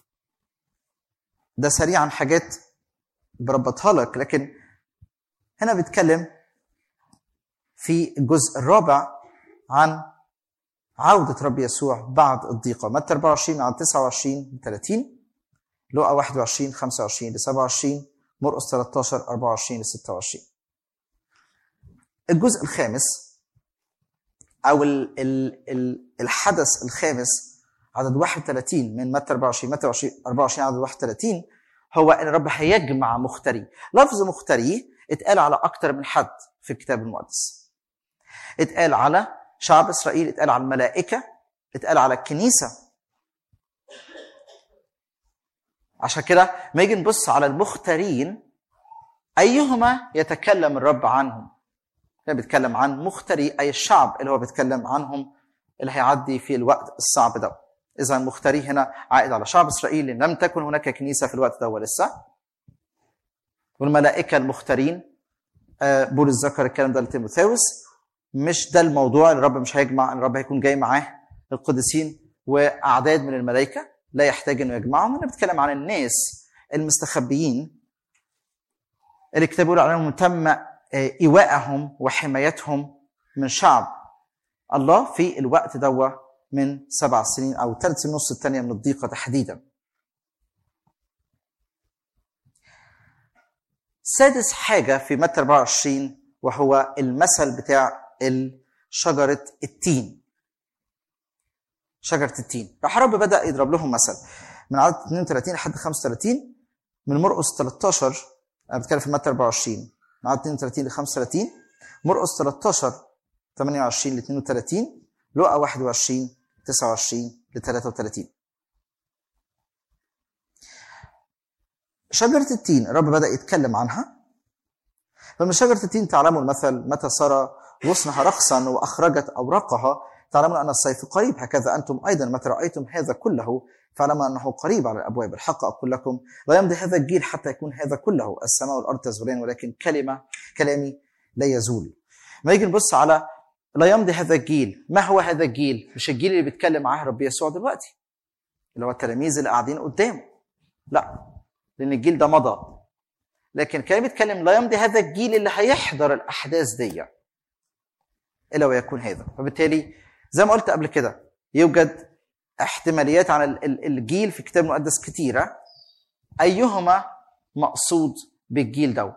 ده سريعا حاجات بربطها لك لكن هنا بيتكلم في الجزء الرابع عن عودة رب يسوع بعد الضيقة متى 24 عن 29 ل 30 لقى 21 25 ل 27 مرقس 13 24 ل 26 الجزء الخامس او ال ال ال الحدث الخامس عدد 31 من متى 24 متى 24 عدد 31 هو ان الرب هيجمع مختاري لفظ مختاري اتقال على اكتر من حد في الكتاب المقدس اتقال على شعب اسرائيل اتقال على الملائكه اتقال على الكنيسه عشان كده ما يجي نبص على المختارين ايهما يتكلم الرب عنهم هنا بيتكلم عن مختاري اي الشعب اللي هو بيتكلم عنهم اللي هيعدي في الوقت الصعب ده اذا المختاري هنا عائد على شعب اسرائيل لان لم تكن هناك كنيسه في الوقت ده ولسه والملائكه المختارين بولس ذكر الكلام ده لتيموثاوس مش ده الموضوع الرب مش هيجمع الرب هيكون جاي معاه القديسين واعداد من الملائكه لا يحتاج انه يجمعهم انا بتكلم عن الناس المستخبيين اللي الكتاب بيقول عليهم تم ايواءهم وحمايتهم من شعب الله في الوقت دوا من سبع سنين او ثلاث سنين ونص الثانيه من الضيقه تحديدا سادس حاجة في متى 24 وهو المثل بتاع شجرة التين شجرة التين راح رب بدأ يضرب لهم مثل من عدد 32 لحد 35 من مرقس 13 أنا بتكلم في متى 24 من عدد 32 ل 35 مرقس 13 28 ل 32 لقا 21 29 ل 33 شجرة التين الرب بدأ يتكلم عنها فمن شجرة التين تعلموا المثل متى صار غصنها رقصا وأخرجت أوراقها تعلمون أن الصيف قريب هكذا أنتم أيضا متى رأيتم هذا كله فاعلموا أنه قريب على الأبواب الحق أقول لكم لا يمضي هذا الجيل حتى يكون هذا كله السماء والأرض تزولان ولكن كلمة كلامي لا يزول ما يجي نبص على لا يمضي هذا الجيل ما هو هذا الجيل مش الجيل اللي بيتكلم معاه رب يسوع دلوقتي اللي هو التلاميذ اللي قاعدين قدامه لا لان الجيل ده مضى لكن كان بيتكلم لا يمضي هذا الجيل اللي هيحضر الاحداث دي الا ويكون هذا فبالتالي زي ما قلت قبل كده يوجد احتماليات عن ال- ال- الجيل في الكتاب المقدس كتيره ايهما مقصود بالجيل ده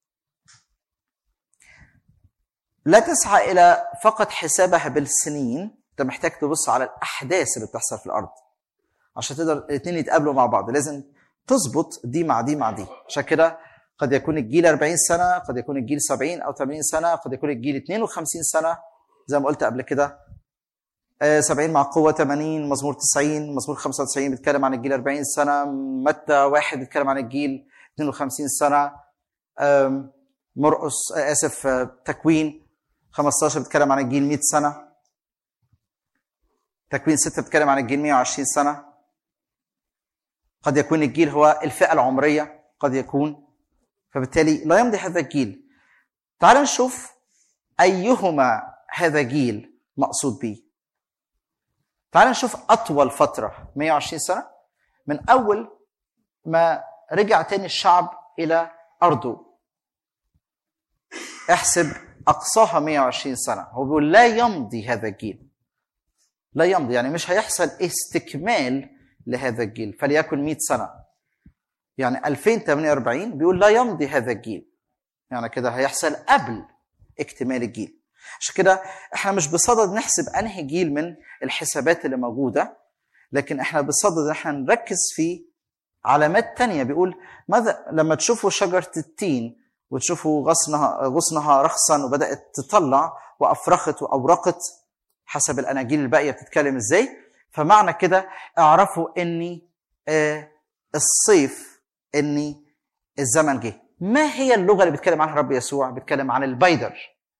لا تسعى الى فقط حسابها بالسنين انت محتاج تبص على الاحداث اللي بتحصل في الارض عشان تقدر الاثنين يتقابلوا مع بعض لازم تظبط دي مع دي مع دي عشان كده قد يكون الجيل 40 سنه قد يكون الجيل 70 او 80 سنه قد يكون الجيل 52 سنه زي ما قلت قبل كده آه، 70 مع قوه 80 مزمور 90 مزمور 95 بيتكلم عن الجيل 40 سنه متى واحد بيتكلم عن الجيل 52 سنه آم، مرقس آه، اسف آه، تكوين 15 بيتكلم عن الجيل 100 سنه تكوين 6 بيتكلم عن الجيل 120 سنه قد يكون الجيل هو الفئه العمريه قد يكون فبالتالي لا يمضي هذا الجيل تعال نشوف ايهما هذا جيل مقصود به تعال نشوف اطول فتره 120 سنه من اول ما رجع تاني الشعب الى ارضه احسب اقصاها 120 سنه هو بيقول لا يمضي هذا الجيل لا يمضي يعني مش هيحصل استكمال لهذا الجيل فليكن 100 سنه يعني 2048 بيقول لا يمضي هذا الجيل يعني كده هيحصل قبل اكتمال الجيل عشان كده احنا مش بصدد نحسب انهي جيل من الحسابات اللي موجوده لكن احنا بصدد ان احنا نركز في علامات تانية بيقول ماذا لما تشوفوا شجرة التين وتشوفوا غصنها غصنها رخصا وبدأت تطلع وأفرخت وأورقت حسب الأناجيل الباقية بتتكلم إزاي فمعنى كده اعرفوا إني آه الصيف إني الزمن جه ما هي اللغة اللي بيتكلم عنها رب يسوع بيتكلم عن البيدر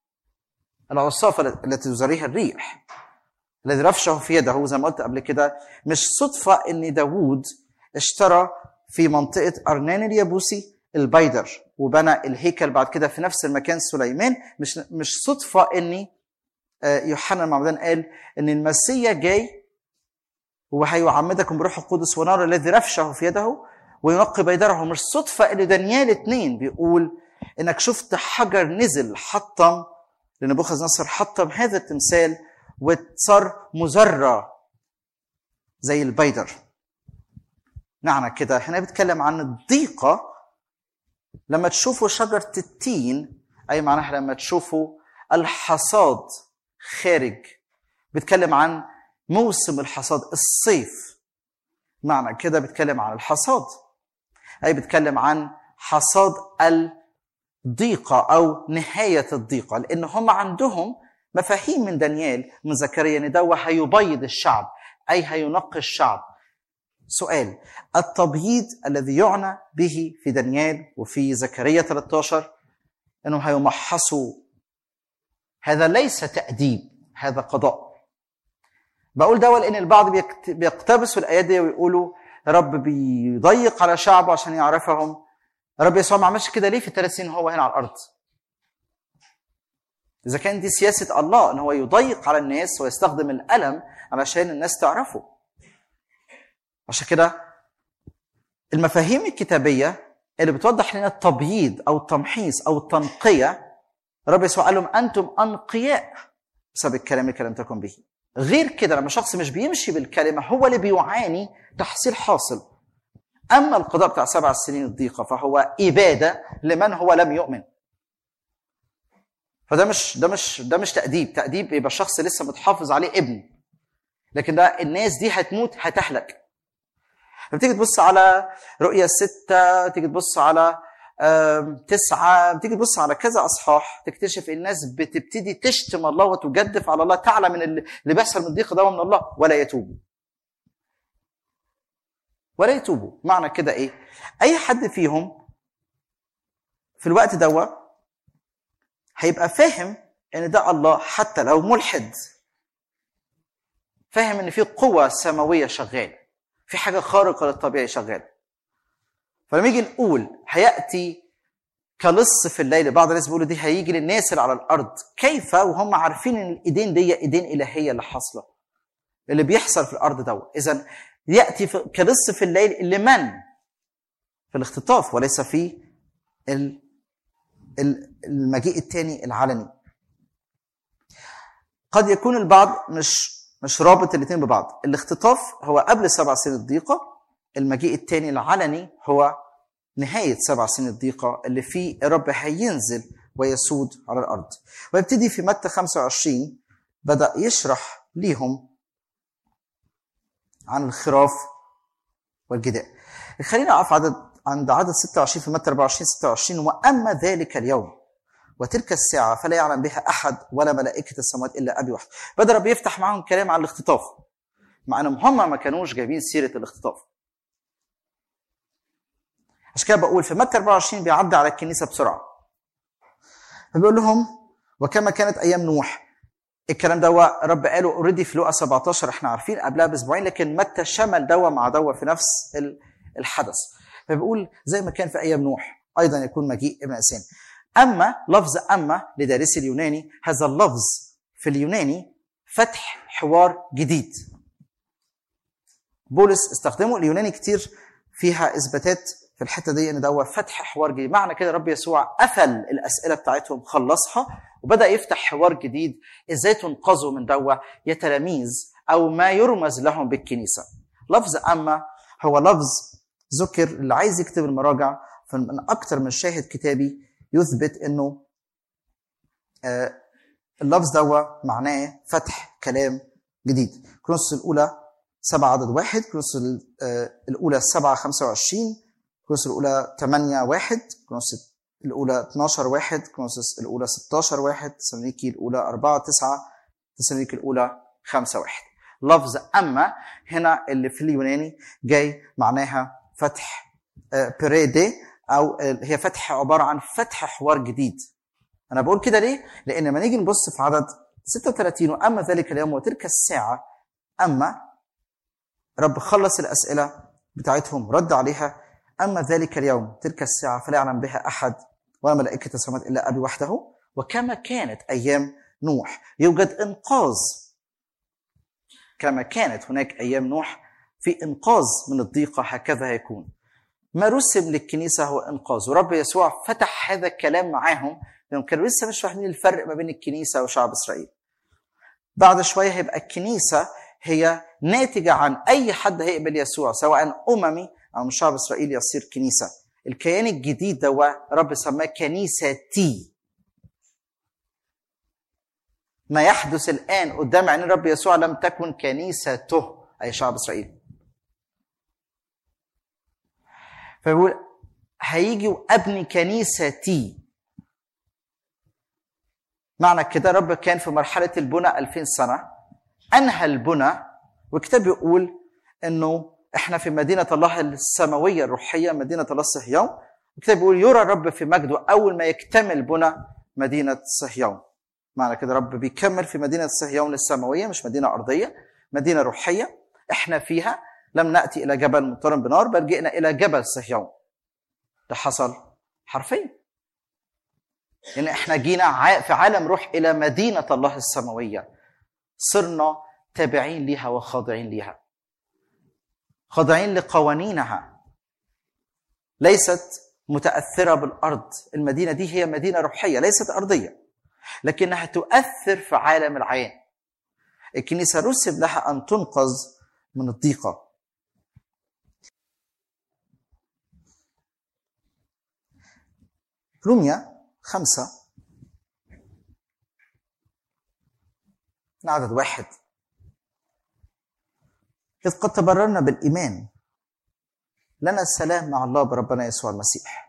العصافة التي تزريها الريح الذي رفشه في يده زي ما قلت قبل كده مش صدفة ان داوود اشترى في منطقة أرنان اليابوسي البيدر وبنى الهيكل بعد كده في نفس المكان سليمان مش مش صدفة ان آه، يوحنا المعمدان قال ان المسيا جاي وهيعمدكم بروح القدس ونار الذي رفشه في يده وينقي بيدره مش صدفة ان دانيال اتنين بيقول انك شفت حجر نزل حطم لنبوخذ نصر حطم هذا التمثال وصار مزرع زي البيدر معنى كده هنا بيتكلم عن الضيقة لما تشوفوا شجرة التين أي معناها لما تشوفوا الحصاد خارج بيتكلم عن موسم الحصاد الصيف معنى كده بيتكلم عن الحصاد أي بيتكلم عن حصاد الضيقة أو نهاية الضيقة لأن هم عندهم مفاهيم من دانيال من زكريا ان ده هيبيض الشعب اي هينقي الشعب سؤال التبييض الذي يعنى به في دانيال وفي زكريا 13 انهم هيمحصوا هذا ليس تأديب هذا قضاء بقول ده لان البعض بيكت- بيقتبسوا الايات دي ويقولوا رب بيضيق على شعبه عشان يعرفهم رب يسوع ما عملش كده ليه في الثلاث سنين هو هنا على الارض اذا كان دي سياسه الله ان هو يضيق على الناس ويستخدم الالم علشان الناس تعرفه عشان كده المفاهيم الكتابيه اللي بتوضح لنا التبييض او التمحيص او التنقيه رب يسوع قال لهم انتم انقياء بسبب الكلام اللي كلمتكم به غير كده لما شخص مش بيمشي بالكلمه هو اللي بيعاني تحصيل حاصل اما القضاء بتاع سبع سنين الضيقه فهو اباده لمن هو لم يؤمن فده مش ده مش ده مش تأديب، تأديب يبقى الشخص لسه متحافظ عليه ابن. لكن ده الناس دي هتموت هتهلك. لما تيجي تبص على رؤية ستة، تيجي تبص على آم، تسعة بتيجي تبص على كذا أصحاح تكتشف الناس بتبتدي تشتم الله وتجدف على الله تعلم ان اللي اللي بيحصل من الضيق ده من الله ولا يتوبوا ولا يتوبوا معنى كده ايه اي حد فيهم في الوقت دوا هيبقى فاهم ان ده الله حتى لو ملحد فاهم ان في قوة سماوية شغالة في حاجة خارقة للطبيعي شغالة فلما نيجي نقول هيأتي كلص في الليل بعض الناس بيقولوا دي هيجي للناس اللي على الارض كيف وهم عارفين ان الايدين دي ايدين الهيه اللي حاصله اللي بيحصل في الارض دوت اذا ياتي في- كلص في الليل لمن في الاختطاف وليس في ال- ال- المجيء الثاني العلني قد يكون البعض مش مش رابط الاثنين ببعض الاختطاف هو قبل سبع سنين الضيقه المجيء الثاني العلني هو نهاية سبع سنين الضيقة اللي فيه الرب هينزل ويسود على الأرض ويبتدي في متى 25 بدأ يشرح ليهم عن الخراف والجداء خلينا أقف عدد عند عدد 26 في متى 24 26 وأما ذلك اليوم وتلك الساعة فلا يعلم بها أحد ولا ملائكة السماوات إلا أبي وحده بدأ رب يفتح معاهم كلام عن الاختطاف مع أنهم هم ما كانوش جايبين سيرة الاختطاف عشان كده بقول في متى 24 بيعدي على الكنيسه بسرعه فبيقول لهم وكما كانت ايام نوح الكلام ده رب قاله اوريدي في لقا 17 احنا عارفين قبلها باسبوعين لكن متى شمل دوا مع دوا في نفس ال- الحدث فبيقول زي ما كان في ايام نوح ايضا يكون مجيء ابن انسان اما لفظ اما لدارسي اليوناني هذا اللفظ في اليوناني فتح حوار جديد بولس استخدمه اليوناني كتير فيها اثباتات في الحته دي ان ده هو فتح حوار جديد معنى كده رب يسوع قفل الاسئله بتاعتهم خلصها وبدا يفتح حوار جديد ازاي تنقذوا من دوا يا تلاميذ او ما يرمز لهم بالكنيسه لفظ اما هو لفظ ذكر اللي عايز يكتب المراجع من اكتر من شاهد كتابي يثبت انه آه، اللفظ دوا معناه فتح كلام جديد كرونس الاولى سبعة عدد واحد كرونس ال- آه، الأولى سبعة خمسة وعشرين كرونس الأولى ثمانية واحد كرونس الأولى 12 واحد كرونس الأولى 16 واحد تسالونيكي الأولى أربعة تسعة تسالونيكي الأولى خمسة واحد لفظ أما هنا اللي في اليوناني جاي معناها فتح آه، بيريدي أو آه، هي فتح عبارة عن فتح حوار جديد أنا بقول كده ليه؟ لأن لما نيجي نبص في عدد 36 وأما ذلك اليوم وتلك الساعة أما رب خلص الأسئلة بتاعتهم رد عليها أما ذلك اليوم تلك الساعة فلا يعلم بها أحد ولا ملائكة السماوات إلا أبي وحده وكما كانت أيام نوح يوجد إنقاذ كما كانت هناك أيام نوح في إنقاذ من الضيقة هكذا يكون ما رسم للكنيسة هو إنقاذ ورب يسوع فتح هذا الكلام معاهم لأنهم كانوا لسه مش فاهمين الفرق ما بين الكنيسة وشعب إسرائيل بعد شوية هيبقى الكنيسة هي ناتجة عن أي حد هيقبل يسوع سواء أممي أو من شعب إسرائيل يصير كنيسة الكيان الجديد ده رب سماه كنيستي ما يحدث الآن قدام عين الرب يسوع لم تكن كنيسته أي شعب إسرائيل فبيقول هيجي وابني كنيستي معنى كده رب كان في مرحلة البناء 2000 سنة أنهى البناء والكتاب بيقول إنه إحنا في مدينة الله السماوية الروحية مدينة الله صهيون الكتاب بيقول يرى الرب في مجده أول ما يكتمل بناء مدينة صهيون معنى كده رب بيكمل في مدينة صهيون السماوية مش مدينة أرضية مدينة روحية إحنا فيها لم نأتي إلى جبل مضطرب بنار بل جئنا إلى جبل صهيون ده حصل حرفيا لأن إحنا جينا ع- في عالم روح إلى مدينة الله السماوية صرنا تابعين ليها وخاضعين ليها خاضعين لقوانينها ليست متأثرة بالأرض المدينة دي هي مدينة روحية ليست أرضية لكنها تؤثر في عالم العين الكنيسة رسم لها أن تنقذ من الضيقة روميا خمسة من عدد واحد إذ قد تبررنا بالإيمان لنا السلام مع الله بربنا يسوع المسيح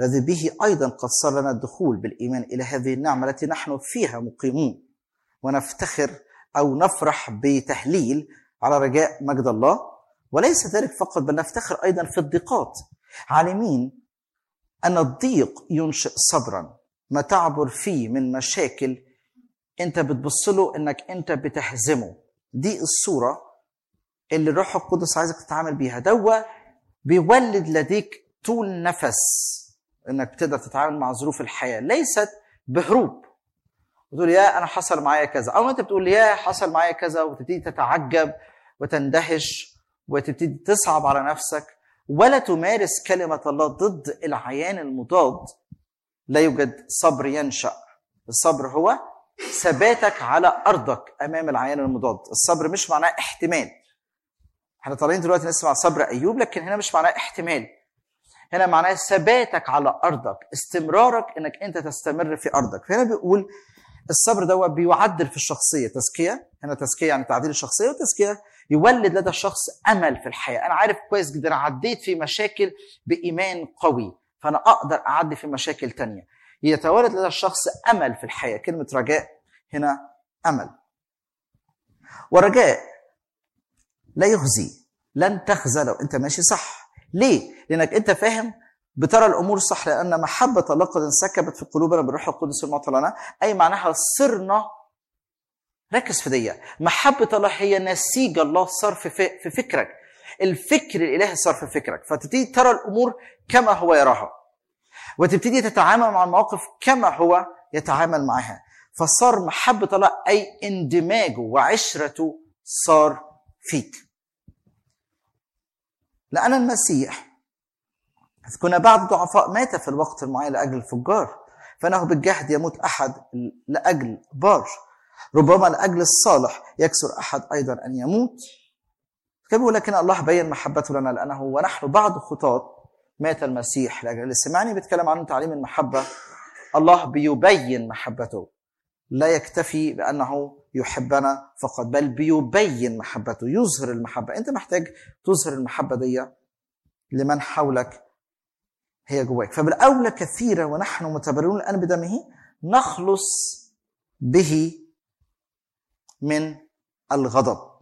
الذي به ايضا قد صار لنا الدخول بالايمان الى هذه النعمه التي نحن فيها مقيمون ونفتخر او نفرح بتهليل على رجاء مجد الله وليس ذلك فقط بل نفتخر ايضا في الضيقات عالمين ان الضيق ينشئ صبرا ما تعبر فيه من مشاكل انت بتبص له انك انت بتهزمه دي الصوره اللي الروح القدس عايزك تتعامل بيها دوا بيولد لديك طول نفس انك بتقدر تتعامل مع ظروف الحياه ليست بهروب بتقول يا انا حصل معايا كذا او انت بتقول يا حصل معايا كذا وتبتدي تتعجب وتندهش وتبتدي تصعب على نفسك ولا تمارس كلمه الله ضد العيان المضاد لا يوجد صبر ينشا الصبر هو ثباتك على ارضك امام العيان المضاد الصبر مش معناه احتمال احنا طالعين دلوقتي نسمع صبر ايوب لكن هنا مش معناه احتمال هنا معناه ثباتك على ارضك استمرارك انك انت تستمر في ارضك فهنا بيقول الصبر ده بيعدل في الشخصيه تزكيه هنا تزكيه يعني تعديل الشخصيه وتزكيه يولد لدى الشخص امل في الحياه انا عارف كويس جدا عديت في مشاكل بايمان قوي فانا اقدر اعدي في مشاكل تانية يتولد لدى الشخص امل في الحياه كلمه رجاء هنا امل ورجاء لا يخزي لن تخزى لو انت ماشي صح ليه لانك انت فاهم بترى الامور صح لان محبه الله قد انسكبت في قلوبنا بالروح القدس المعطى لنا اي معناها صرنا ركز في دي محبه الله هي نسيج الله صار في, في, في فكرك الفكر الالهي صار في فكرك فتبتدي ترى الامور كما هو يراها وتبتدي تتعامل مع المواقف كما هو يتعامل معها فصار محبه الله اي اندماجه وعشرته صار فيك لأن المسيح إذ كنا بعد ضعفاء مات في الوقت المعين لأجل الفجار فإنه بالجهد يموت أحد لأجل بار ربما لأجل الصالح يكسر أحد أيضا أن يموت كما لكن الله بين محبته لنا لأنه ونحن بعد خطاة مات المسيح لأجل اللي سمعني بيتكلم عنه تعليم المحبة الله بيبين محبته لا يكتفي بأنه يحبنا فقط بل بيبين محبته يظهر المحبة أنت محتاج تظهر المحبة دي لمن حولك هي جواك فبالأولى كثيرا ونحن متبررون الآن بدمه نخلص به من الغضب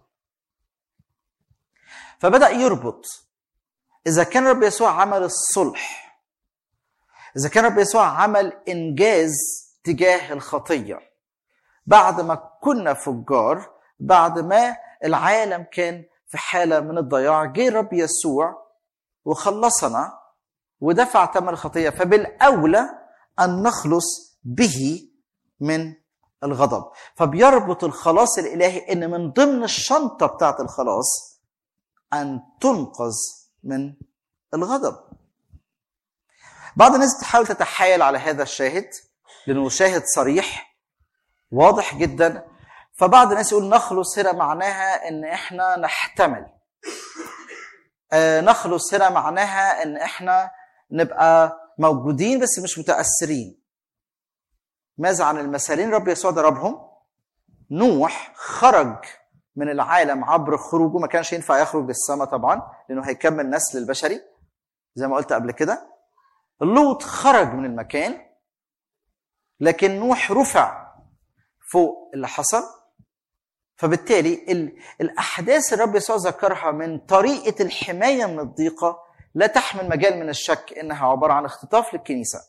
فبدأ يربط إذا كان رب يسوع عمل الصلح إذا كان رب يسوع عمل إنجاز تجاه الخطية بعد ما كنا فجار بعد ما العالم كان في حالة من الضياع جه رب يسوع وخلصنا ودفع ثمن الخطية فبالأولى أن نخلص به من الغضب فبيربط الخلاص الإلهي إن من ضمن الشنطة بتاعت الخلاص أن تنقذ من الغضب بعض الناس تحاول تتحايل على هذا الشاهد لأنه شاهد صريح واضح جدا فبعض الناس يقول نخلص هنا معناها ان احنا نحتمل آه نخلص هنا معناها ان احنا نبقى موجودين بس مش متاثرين ماذا عن المثالين رب يسوع ضربهم نوح خرج من العالم عبر خروجه ما كانش ينفع يخرج للسماء طبعا لانه هيكمل نسل البشري زي ما قلت قبل كده لوط خرج من المكان لكن نوح رفع فوق اللي حصل فبالتالي ال- الاحداث الرب يسوع ذكرها من طريقه الحمايه من الضيقه لا تحمل مجال من الشك انها عباره عن اختطاف للكنيسه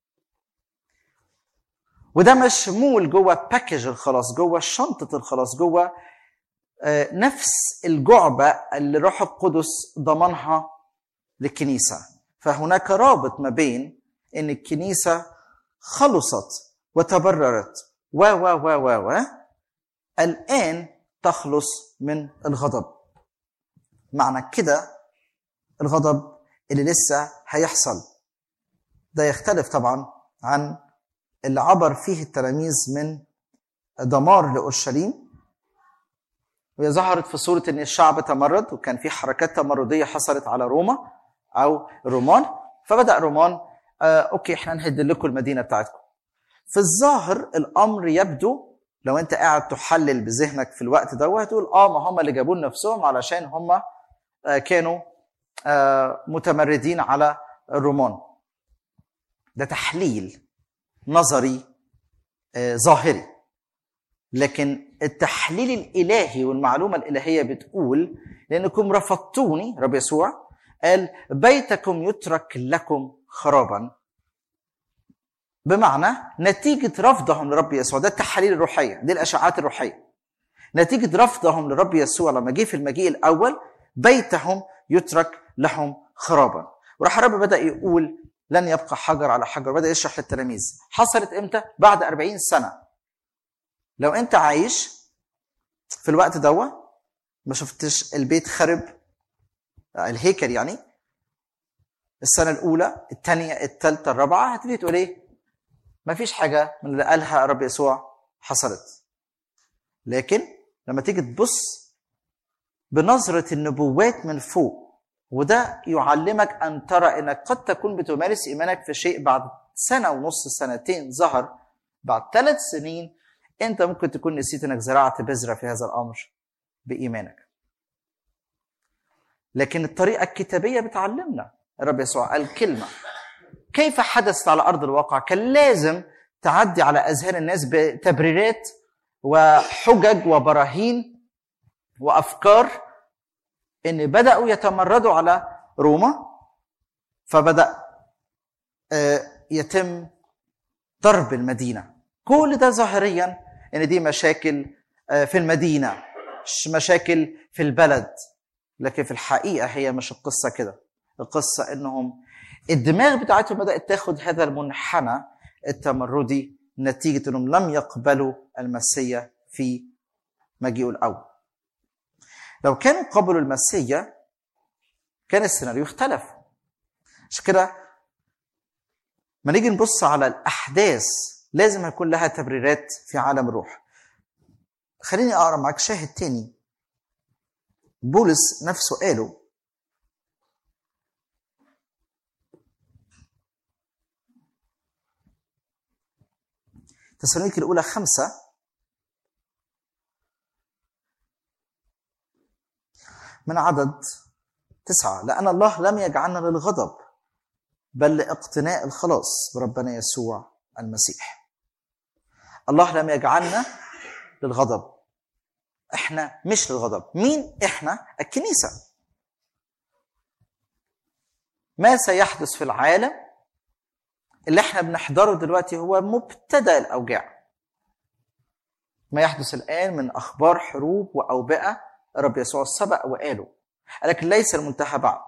وده مشمول جوه باكج الخلاص جوه شنطه الخلاص جوه آه، نفس الجعبه اللي الروح القدس ضمنها للكنيسه فهناك رابط ما بين ان الكنيسه خلصت وتبررت و و و و و الآن تخلص من الغضب معنى كده الغضب اللي لسه هيحصل ده يختلف طبعا عن اللي عبر فيه التلاميذ من دمار لأورشليم وهي ظهرت في صورة إن الشعب تمرد وكان في حركات تمردية حصلت على روما أو الرومان فبدأ رومان آه أوكي إحنا نهد لكم المدينة بتاعتكم في الظاهر الامر يبدو لو انت قاعد تحلل بذهنك في الوقت ده هتقول اه ما هم اللي جابوا نفسهم علشان هم آه، كانوا آه، متمردين على الرومان ده تحليل نظري آه، ظاهري لكن التحليل الالهي والمعلومه الالهيه بتقول لانكم رفضتوني رب يسوع قال بيتكم يترك لكم خرابا بمعنى نتيجه رفضهم لرب يسوع ده التحاليل الروحيه دي الاشعاعات الروحيه نتيجه رفضهم لرب يسوع لما جه في المجيء الاول بيتهم يترك لهم خرابا وراح الرب بدا يقول لن يبقى حجر على حجر بدا يشرح للتلاميذ حصلت امتى بعد 40 سنه لو انت عايش في الوقت دوا ما شفتش البيت خرب الهيكل يعني السنه الاولى الثانيه الثالثه الرابعه هتبتدي تقول ايه ما فيش حاجه من اللي قالها الرب يسوع حصلت لكن لما تيجي تبص بنظره النبوات من فوق وده يعلمك ان ترى انك قد تكون بتمارس ايمانك في شيء بعد سنه ونص سنتين ظهر بعد ثلاث سنين انت ممكن تكون نسيت انك زرعت بذره في هذا الامر بايمانك. لكن الطريقه الكتابيه بتعلمنا الرب يسوع قال كلمه كيف حدثت على ارض الواقع كان لازم تعدي على اذهان الناس بتبريرات وحجج وبراهين وافكار ان بداوا يتمردوا على روما فبدا آه، يتم ضرب المدينه كل ده ظاهريا ان دي مشاكل آه، في المدينه مش مشاكل في البلد لكن في الحقيقه هي مش القصه كده القصه انهم الدماغ بتاعتهم بدات تاخد هذا المنحنى التمردي نتيجه انهم لم يقبلوا المسيا في مجيئه الاول لو كانوا قبلوا المسيا كان السيناريو اختلف عشان كده ما نيجي نبص على الاحداث لازم يكون لها تبريرات في عالم الروح خليني اقرا معاك شاهد تاني بولس نفسه قاله تسالونيك الاولى خمسه من عدد تسعة لأن الله لم يجعلنا للغضب بل لاقتناء الخلاص بربنا يسوع المسيح الله لم يجعلنا للغضب احنا مش للغضب مين احنا الكنيسة ما سيحدث في العالم اللي احنا بنحضره دلوقتي هو مبتدأ الأوجاع ما يحدث الآن من أخبار حروب وأوبئة الرب يسوع سبق وقاله لكن ليس المنتهى بعد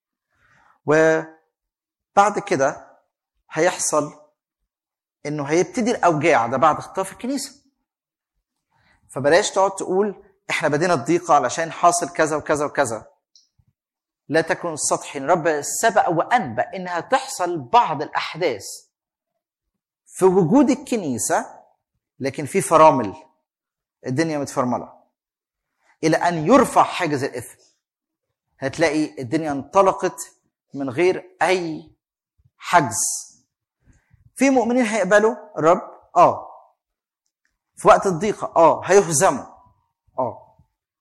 وبعد كده هيحصل انه هيبتدي الاوجاع ده بعد اختطاف الكنيسه فبلاش تقعد تقول احنا بدينا الضيقه علشان حاصل كذا وكذا وكذا لا تكن سطحي رب سبق وانبا انها تحصل بعض الاحداث في وجود الكنيسه لكن في فرامل الدنيا متفرمله الى ان يرفع حاجز الاثم هتلاقي الدنيا انطلقت من غير اي حجز في مؤمنين هيقبلوا الرب اه في وقت الضيقه اه هيهزموا اه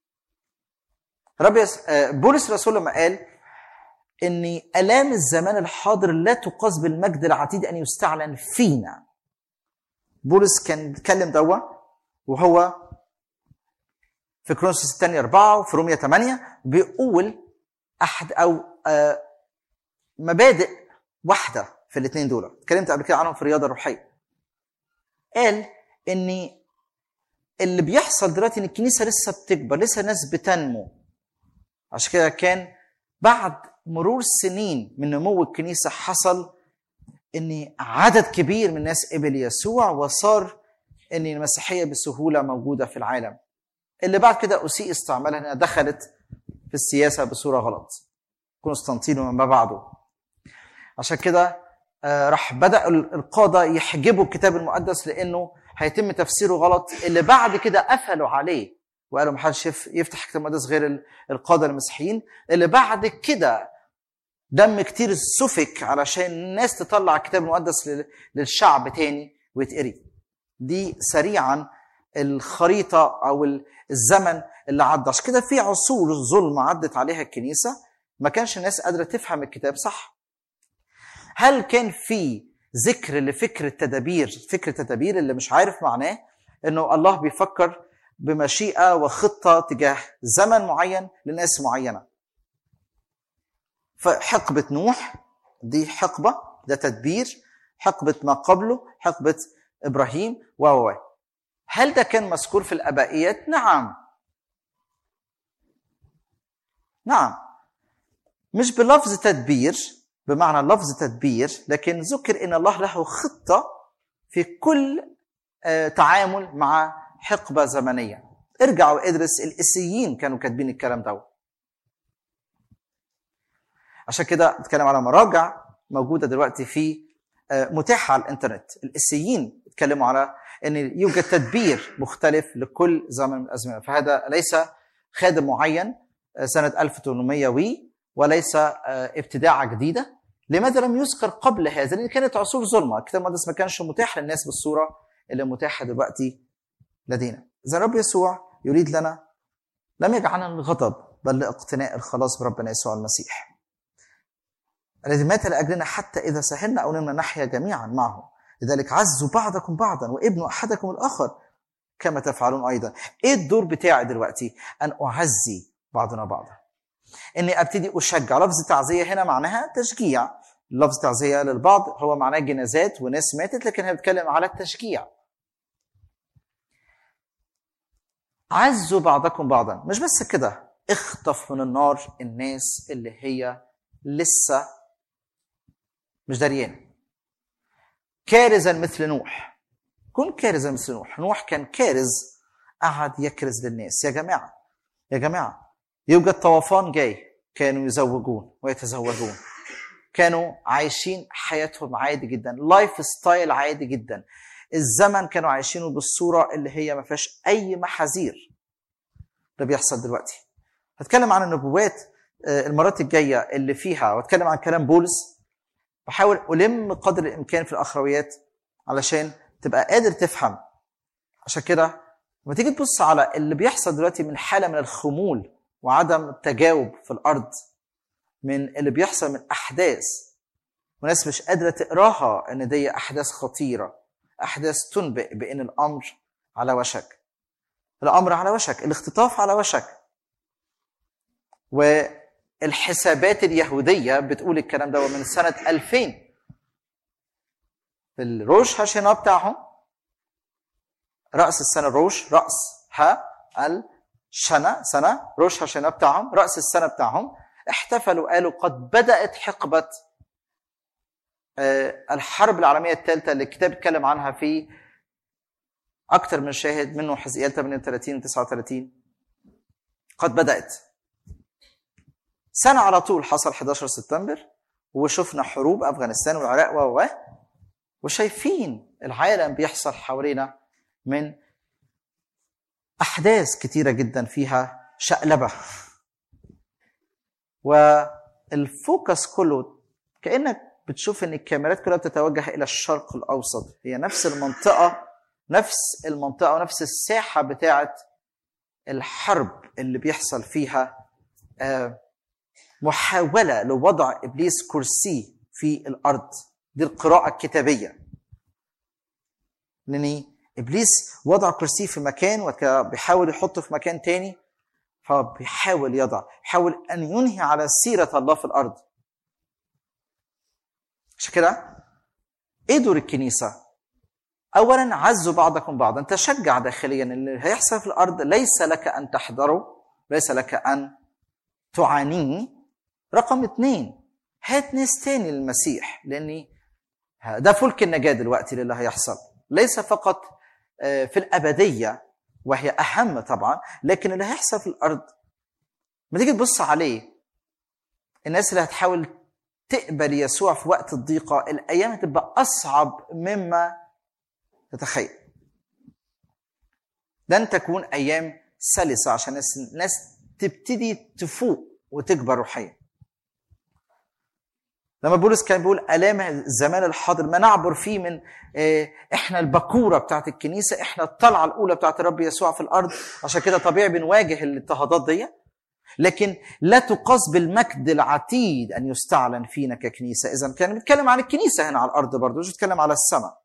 رب يس... آه، بولس الرسول لما قال ان الام الزمان الحاضر لا تقاس بالمجد العتيد ان يستعلن فينا بولس كان بيتكلم دوا وهو في كرونسوس الثانية أربعة وفي رومية ثمانية بيقول أحد أو آه، مبادئ واحدة في الاثنين دول اتكلمت قبل كده عنهم في الرياضة الروحية قال إن اللي بيحصل دلوقتي إن الكنيسة لسه بتكبر لسه الناس بتنمو عشان كده كان بعد مرور سنين من نمو الكنيسة حصل إن عدد كبير من الناس قبل يسوع وصار إن المسيحية بسهولة موجودة في العالم اللي بعد كده اسيء استعمالها انها دخلت في السياسه بصوره غلط قسطنطين وما بعده عشان كده آه، راح بدا ال- القاده يحجبوا الكتاب المقدس لانه هيتم تفسيره غلط اللي بعد كده قفلوا عليه وقالوا ما حدش يف- يفتح الكتاب المقدس غير ال- القاده المسيحيين اللي بعد كده دم كتير سفك علشان الناس تطلع الكتاب المقدس لل- للشعب تاني ويتقري دي سريعا الخريطه او ال- الزمن اللي عدى عشان كده في عصور ظلم عدت عليها الكنيسه ما كانش الناس قادره تفهم الكتاب صح هل كان في ذكر لفكر التدابير فكر التدابير اللي مش عارف معناه انه الله بيفكر بمشيئه وخطه تجاه زمن معين لناس معينه فحقبه نوح دي حقبه ده تدبير حقبه ما قبله حقبه ابراهيم و و و. هل ده كان مذكور في الابائيات نعم نعم مش بلفظ تدبير بمعنى لفظ تدبير لكن ذكر ان الله له خطه في كل آه، تعامل مع حقبه زمنيه ارجعوا ادرس الاسيين كانوا كاتبين الكلام ده عشان كده نتكلم على مراجع موجوده دلوقتي في آه، متاحه على الانترنت الاسيين اتكلموا على ان يوجد تدبير مختلف لكل زمن من الازمنه فهذا ليس خادم معين آه، سنه 1800 وي وليس آه، ابتداعه جديده لماذا لم يذكر قبل هذا؟ لان كانت عصور ظلمه، الكتاب المقدس ما كانش متاح للناس بالصوره اللي متاحه دلوقتي لدينا. اذا الرب يسوع يريد لنا لم يجعلنا للغضب بل لاقتناء الخلاص بربنا يسوع المسيح. الذي مات لاجلنا حتى اذا سهلنا او نمنا نحيا جميعا معه. لذلك عزوا بعضكم بعضا وابنوا احدكم الاخر كما تفعلون ايضا. ايه الدور بتاعي دلوقتي؟ ان اعزي بعضنا بعضا. اني ابتدي اشجع لفظ تعزيه هنا معناها تشجيع لفظ تعزيه للبعض هو معناه جنازات وناس ماتت لكن هي بتتكلم على التشجيع عزوا بعضكم بعضا مش بس كده اخطف من النار الناس اللي هي لسه مش دريانه كارزا مثل نوح كن كارزا مثل نوح نوح كان كارز قعد يكرز للناس يا جماعه يا جماعه يوجد طوفان جاي كانوا يزوجون ويتزوجون كانوا عايشين حياتهم عادي جدا لايف ستايل عادي جدا الزمن كانوا عايشينه بالصوره اللي هي ما فيهاش اي محاذير ده بيحصل دلوقتي هتكلم عن النبوات آه، المرات الجايه اللي فيها واتكلم عن كلام بولس بحاول الم قدر الامكان في الاخرويات علشان تبقى قادر تفهم عشان كده لما تيجي تبص على اللي بيحصل دلوقتي من حاله من الخمول وعدم التجاوب في الارض من اللي بيحصل من احداث وناس مش قادره تقراها ان دي احداث خطيره احداث تنبئ بان الامر على وشك الامر على وشك الاختطاف على وشك والحسابات اليهوديه بتقول الكلام ده من سنه 2000 في الروش هاشينا بتاعهم راس السنه الروش راس ها الشنا سنه روش هاشينا بتاعهم راس السنه بتاعهم احتفلوا قالوا قد بدات حقبه آه، الحرب العالميه الثالثه اللي الكتاب اتكلم عنها في اكثر من شاهد منه حزقيال 38 و 39 قد بدات سنه على طول حصل 11 سبتمبر وشفنا حروب افغانستان والعراق و و وشايفين العالم بيحصل حوالينا من احداث كتيره جدا فيها شقلبه والفوكس كله كانك بتشوف ان الكاميرات كلها بتتوجه الى الشرق الاوسط هي نفس المنطقه نفس المنطقه ونفس الساحه بتاعه الحرب اللي بيحصل فيها آه، محاوله لوضع ابليس كرسي في الارض دي القراءه الكتابيه لان ابليس وضع كرسي في مكان وبيحاول يحطه في مكان تاني فبيحاول يضع يحاول ان ينهي على سيره الله في الارض عشان كده ايه دور الكنيسه اولا عزوا بعضكم بعضا تشجع داخليا ان اللي هيحصل في الارض ليس لك ان تحضره ليس لك ان تعانيه رقم اثنين هات ناس تاني للمسيح لاني ده فلك النجاه دلوقتي للي هيحصل ليس فقط آه، في الابديه وهي اهم طبعا لكن اللي هيحصل في الارض ما تيجي تبص عليه الناس اللي هتحاول تقبل يسوع في وقت الضيقه الايام هتبقى اصعب مما تتخيل لن تكون ايام سلسه عشان الناس الناس تبتدي تفوق وتكبر روحيا لما بولس كان بيقول الام الزمان الحاضر ما نعبر فيه من آه، احنا البكوره بتاعت الكنيسه احنا الطلعه الاولى بتاعت الرب يسوع في الارض عشان كده طبيعي بنواجه الاضطهادات دي لكن لا تقاس بالمجد العتيد ان يستعلن فينا ككنيسه اذا كان بيتكلم عن الكنيسه هنا على الارض برضه مش بيتكلم على السماء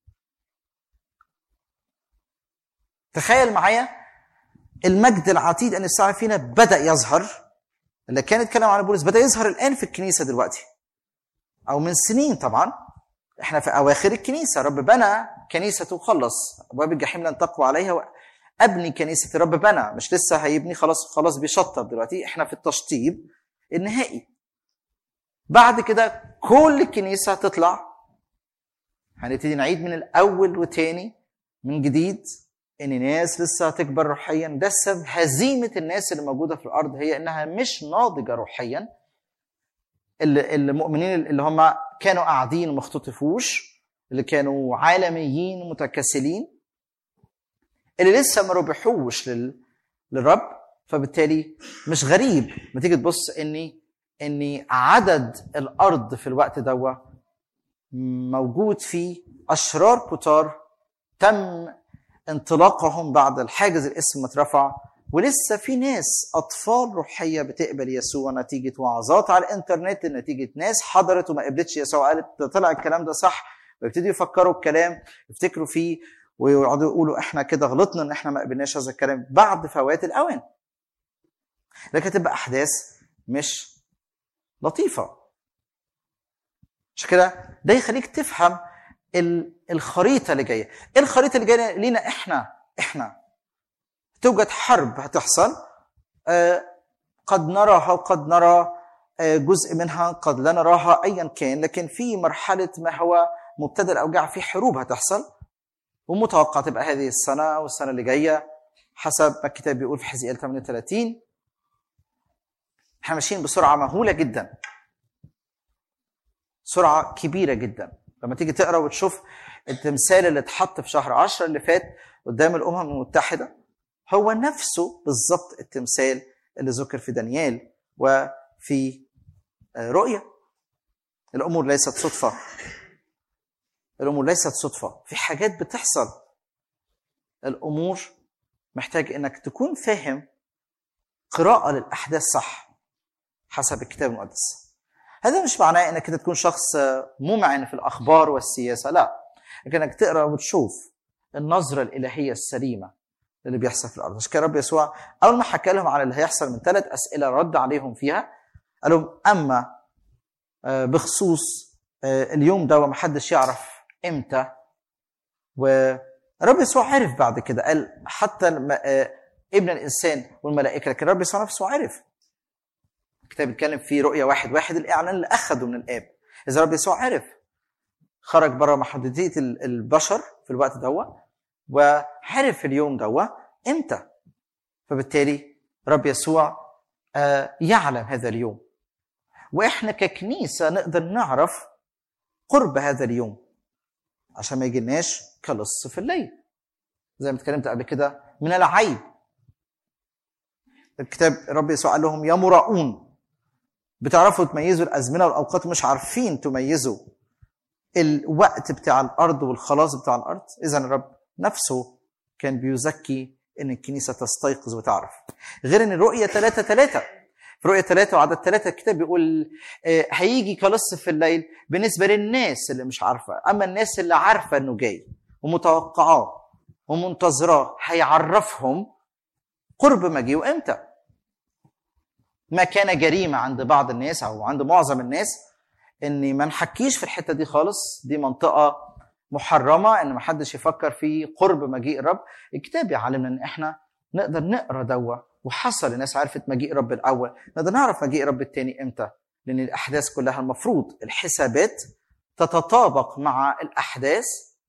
تخيل معايا المجد العتيد ان يستعلن فينا بدا يظهر اللي كان يتكلم عن بولس بدا يظهر الان في الكنيسه دلوقتي او من سنين طبعا احنا في اواخر الكنيسه رب بنى كنيسته وخلص ابواب الجحيم لن تقوى عليها ابني كنيسه الرب بنى مش لسه هيبني خلاص خلاص بيشطب دلوقتي احنا في التشطيب النهائي بعد كده كل الكنيسه هتطلع هنبتدي نعيد من الاول وتاني من جديد ان ناس لسه هتكبر روحيا ده السبب هزيمه الناس اللي موجوده في الارض هي انها مش ناضجه روحيا اللي- المؤمنين اللي هم كانوا قاعدين وما اختطفوش اللي كانوا عالميين متكاسلين اللي لسه ما ربحوش لل... للرب فبالتالي مش غريب ما تيجي تبص اني اني عدد الارض في الوقت دوا موجود فيه اشرار كتار تم انطلاقهم بعد الحاجز الاسم ما اترفع ولسه في ناس اطفال روحيه بتقبل يسوع نتيجه وعظات على الانترنت نتيجه ناس حضرت وما قبلتش يسوع قالت ده طلع الكلام ده صح ويبتدوا يفكروا الكلام يفتكروا فيه ويقعدوا يقولوا احنا كده غلطنا ان احنا ما قبلناش هذا الكلام بعد فوات الاوان لكن تبقى احداث مش لطيفه عشان كده ده يخليك تفهم ال- الخريطه اللي جايه ايه الخريطه اللي جايه لينا احنا احنا توجد حرب هتحصل آه، قد نراها وقد نرى آه، جزء منها قد لا نراها ايا كان لكن في مرحله ما هو مبتدا الاوجاع في حروب هتحصل ومتوقع تبقى هذه السنه والسنه اللي جايه حسب ما الكتاب بيقول في حزقيال 38 احنا ماشيين بسرعه مهوله جدا سرعه كبيره جدا لما تيجي تقرا وتشوف التمثال اللي اتحط في شهر 10 اللي فات قدام الامم المتحده هو نفسه بالظبط التمثال اللي ذكر في دانيال وفي آه، رؤيا الامور ليست صدفه الامور ليست صدفه في حاجات بتحصل الامور محتاج انك تكون فاهم قراءه للاحداث صح حسب الكتاب المقدس هذا مش معناه انك انت تكون شخص ممعن في الاخبار والسياسه لا لكن انك تقرا وتشوف النظره الالهيه السليمه اللي بيحصل في الارض عشان كده رب يسوع اول ما حكى لهم على اللي هيحصل من ثلاث اسئله رد عليهم فيها قال لهم اما آه، بخصوص آه، اليوم ده وما حدش يعرف امتى ورب يسوع عرف بعد كده قال حتى الم- آه، ابن الانسان والملائكه لكن رب يسوع نفسه عرف الكتاب بيتكلم في رؤيا واحد واحد الاعلان اللي اخده من الاب اذا رب يسوع عرف خرج بره محدوديه ال- البشر في الوقت دوا وعرف اليوم دوا امتى فبالتالي رب يسوع آه، يعلم هذا اليوم واحنا ككنيسه نقدر نعرف قرب هذا اليوم عشان ما يجيلناش كلص في الليل زي ما اتكلمت قبل كده من العيب الكتاب رب يسوع قال لهم يا مراؤون بتعرفوا تميزوا الازمنه والاوقات مش عارفين تميزوا الوقت بتاع الارض والخلاص بتاع الارض اذا الرب نفسه كان بيزكي ان الكنيسه تستيقظ وتعرف غير ان الرؤيه 3 3 في رؤيه 3 وعدد 3 الكتاب بيقول آه، هيجي كلص في الليل بالنسبه للناس اللي مش عارفه اما الناس اللي عارفه انه جاي ومتوقعاه ومنتظراه هيعرفهم قرب مجيئه امتى ما كان جريمه عند بعض الناس او عند معظم الناس اني ما نحكيش في الحته دي خالص دي منطقه محرمه ان ما حدش يفكر في قرب مجيء الرب الكتاب يعلمنا ان احنا نقدر نقرا دوا وحصل الناس عرفت مجيء الرب الاول نقدر نعرف مجيء الرب الثاني امتى لان الاحداث كلها المفروض الحسابات تتطابق مع الاحداث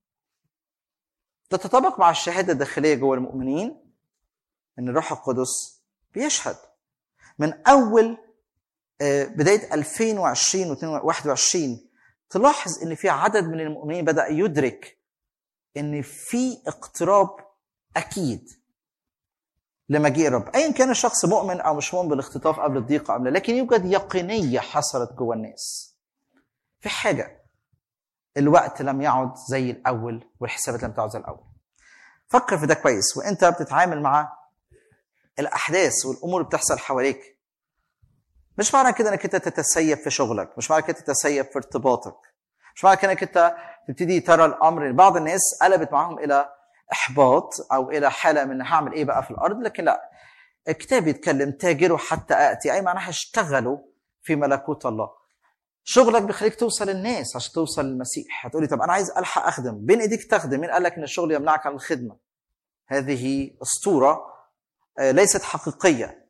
تتطابق مع الشهاده الداخليه جوه المؤمنين ان الروح القدس بيشهد من اول آه، بدايه 2020 و21 تلاحظ ان في عدد من المؤمنين بدا يدرك ان في اقتراب اكيد لمجيء الرب ايا كان الشخص مؤمن او مش مؤمن بالاختطاف قبل الضيقه ام لا لكن يوجد يقينيه حصلت جوه الناس في حاجه الوقت لم يعد زي الاول والحسابات لم تعد زي الاول فكر في ده كويس وانت بتتعامل مع الاحداث والامور اللي بتحصل حواليك مش معنى كده انك انت تتسيب في شغلك مش معنى كده تتسيب في ارتباطك مش معنى كده انك انت تبتدي ترى الامر بعض الناس قلبت معاهم الى احباط او الى حاله من هعمل ايه بقى في الارض لكن لا الكتاب يتكلم تاجروا حتى اتي اي معناها اشتغلوا في ملكوت الله شغلك بيخليك توصل للناس عشان توصل للمسيح هتقولي طب انا عايز الحق اخدم بين ايديك تخدم مين قال لك ان الشغل يمنعك عن الخدمه هذه اسطوره آه، ليست حقيقيه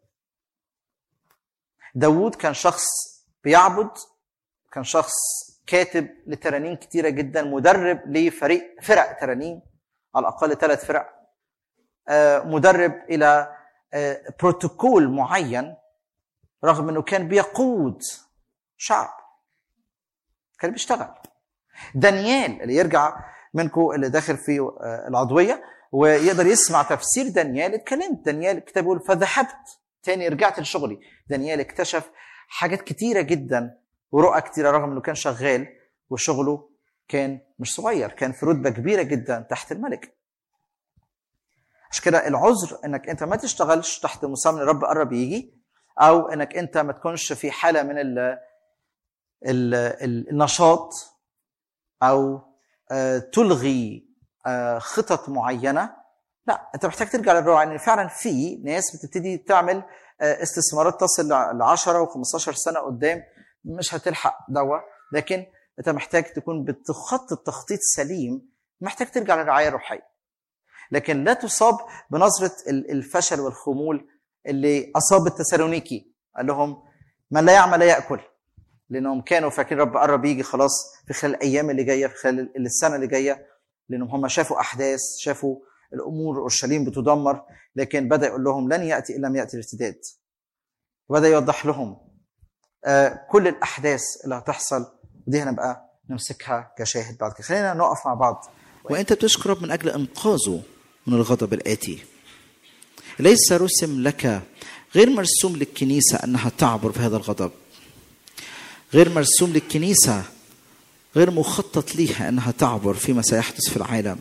داوود كان شخص بيعبد كان شخص كاتب لترانيم كتيره جدا مدرب لفريق فرق ترانيم على الاقل ثلاث فرق آه، مدرب الى آه، بروتوكول معين رغم انه كان بيقود شعب كان بيشتغل دانيال اللي يرجع منكم اللي داخل في آه، العضويه ويقدر يسمع تفسير دانيال اتكلمت دانيال الكتاب يقول فذهبت تاني رجعت لشغلي دانيال اكتشف حاجات كتيره جدا ورؤى كتيره رغم انه كان شغال وشغله كان مش صغير كان في رتبه كبيره جدا تحت الملك عشان كده العذر انك انت ما تشتغلش تحت مسمى الرب قرب يجي او انك انت ما تكونش في حاله من ال ال ال النشاط او آه، تلغي آه، خطط معينه لا انت محتاج ترجع للروعه ان فعلا في ناس بتبتدي تعمل آه، استثمارات تصل ل 10 و15 سنه قدام مش هتلحق دوا لكن انت محتاج تكون بتخطط تخطيط سليم محتاج ترجع للرعايه الروحيه لكن لا تصاب بنظره ال- الفشل والخمول اللي اصاب التسالونيكي قال لهم من لا يعمل لا ياكل لانهم كانوا فاكرين رب قرب يجي خلاص في خلال الايام اللي جايه في خلال السنه اللي جايه لانهم هم شافوا احداث شافوا الامور اورشليم بتدمر لكن بدا يقول لهم لن ياتي الا لم ياتي الارتداد وبدا يوضح لهم آه، كل الاحداث اللي هتحصل ودي هنبقى نمسكها كشاهد بعد كده خلينا نقف مع بعض وانت بتشكر رب من اجل انقاذه من الغضب الاتي ليس رسم لك غير مرسوم للكنيسه انها تعبر في هذا الغضب غير مرسوم للكنيسه غير مخطط ليها انها تعبر فيما سيحدث في العالم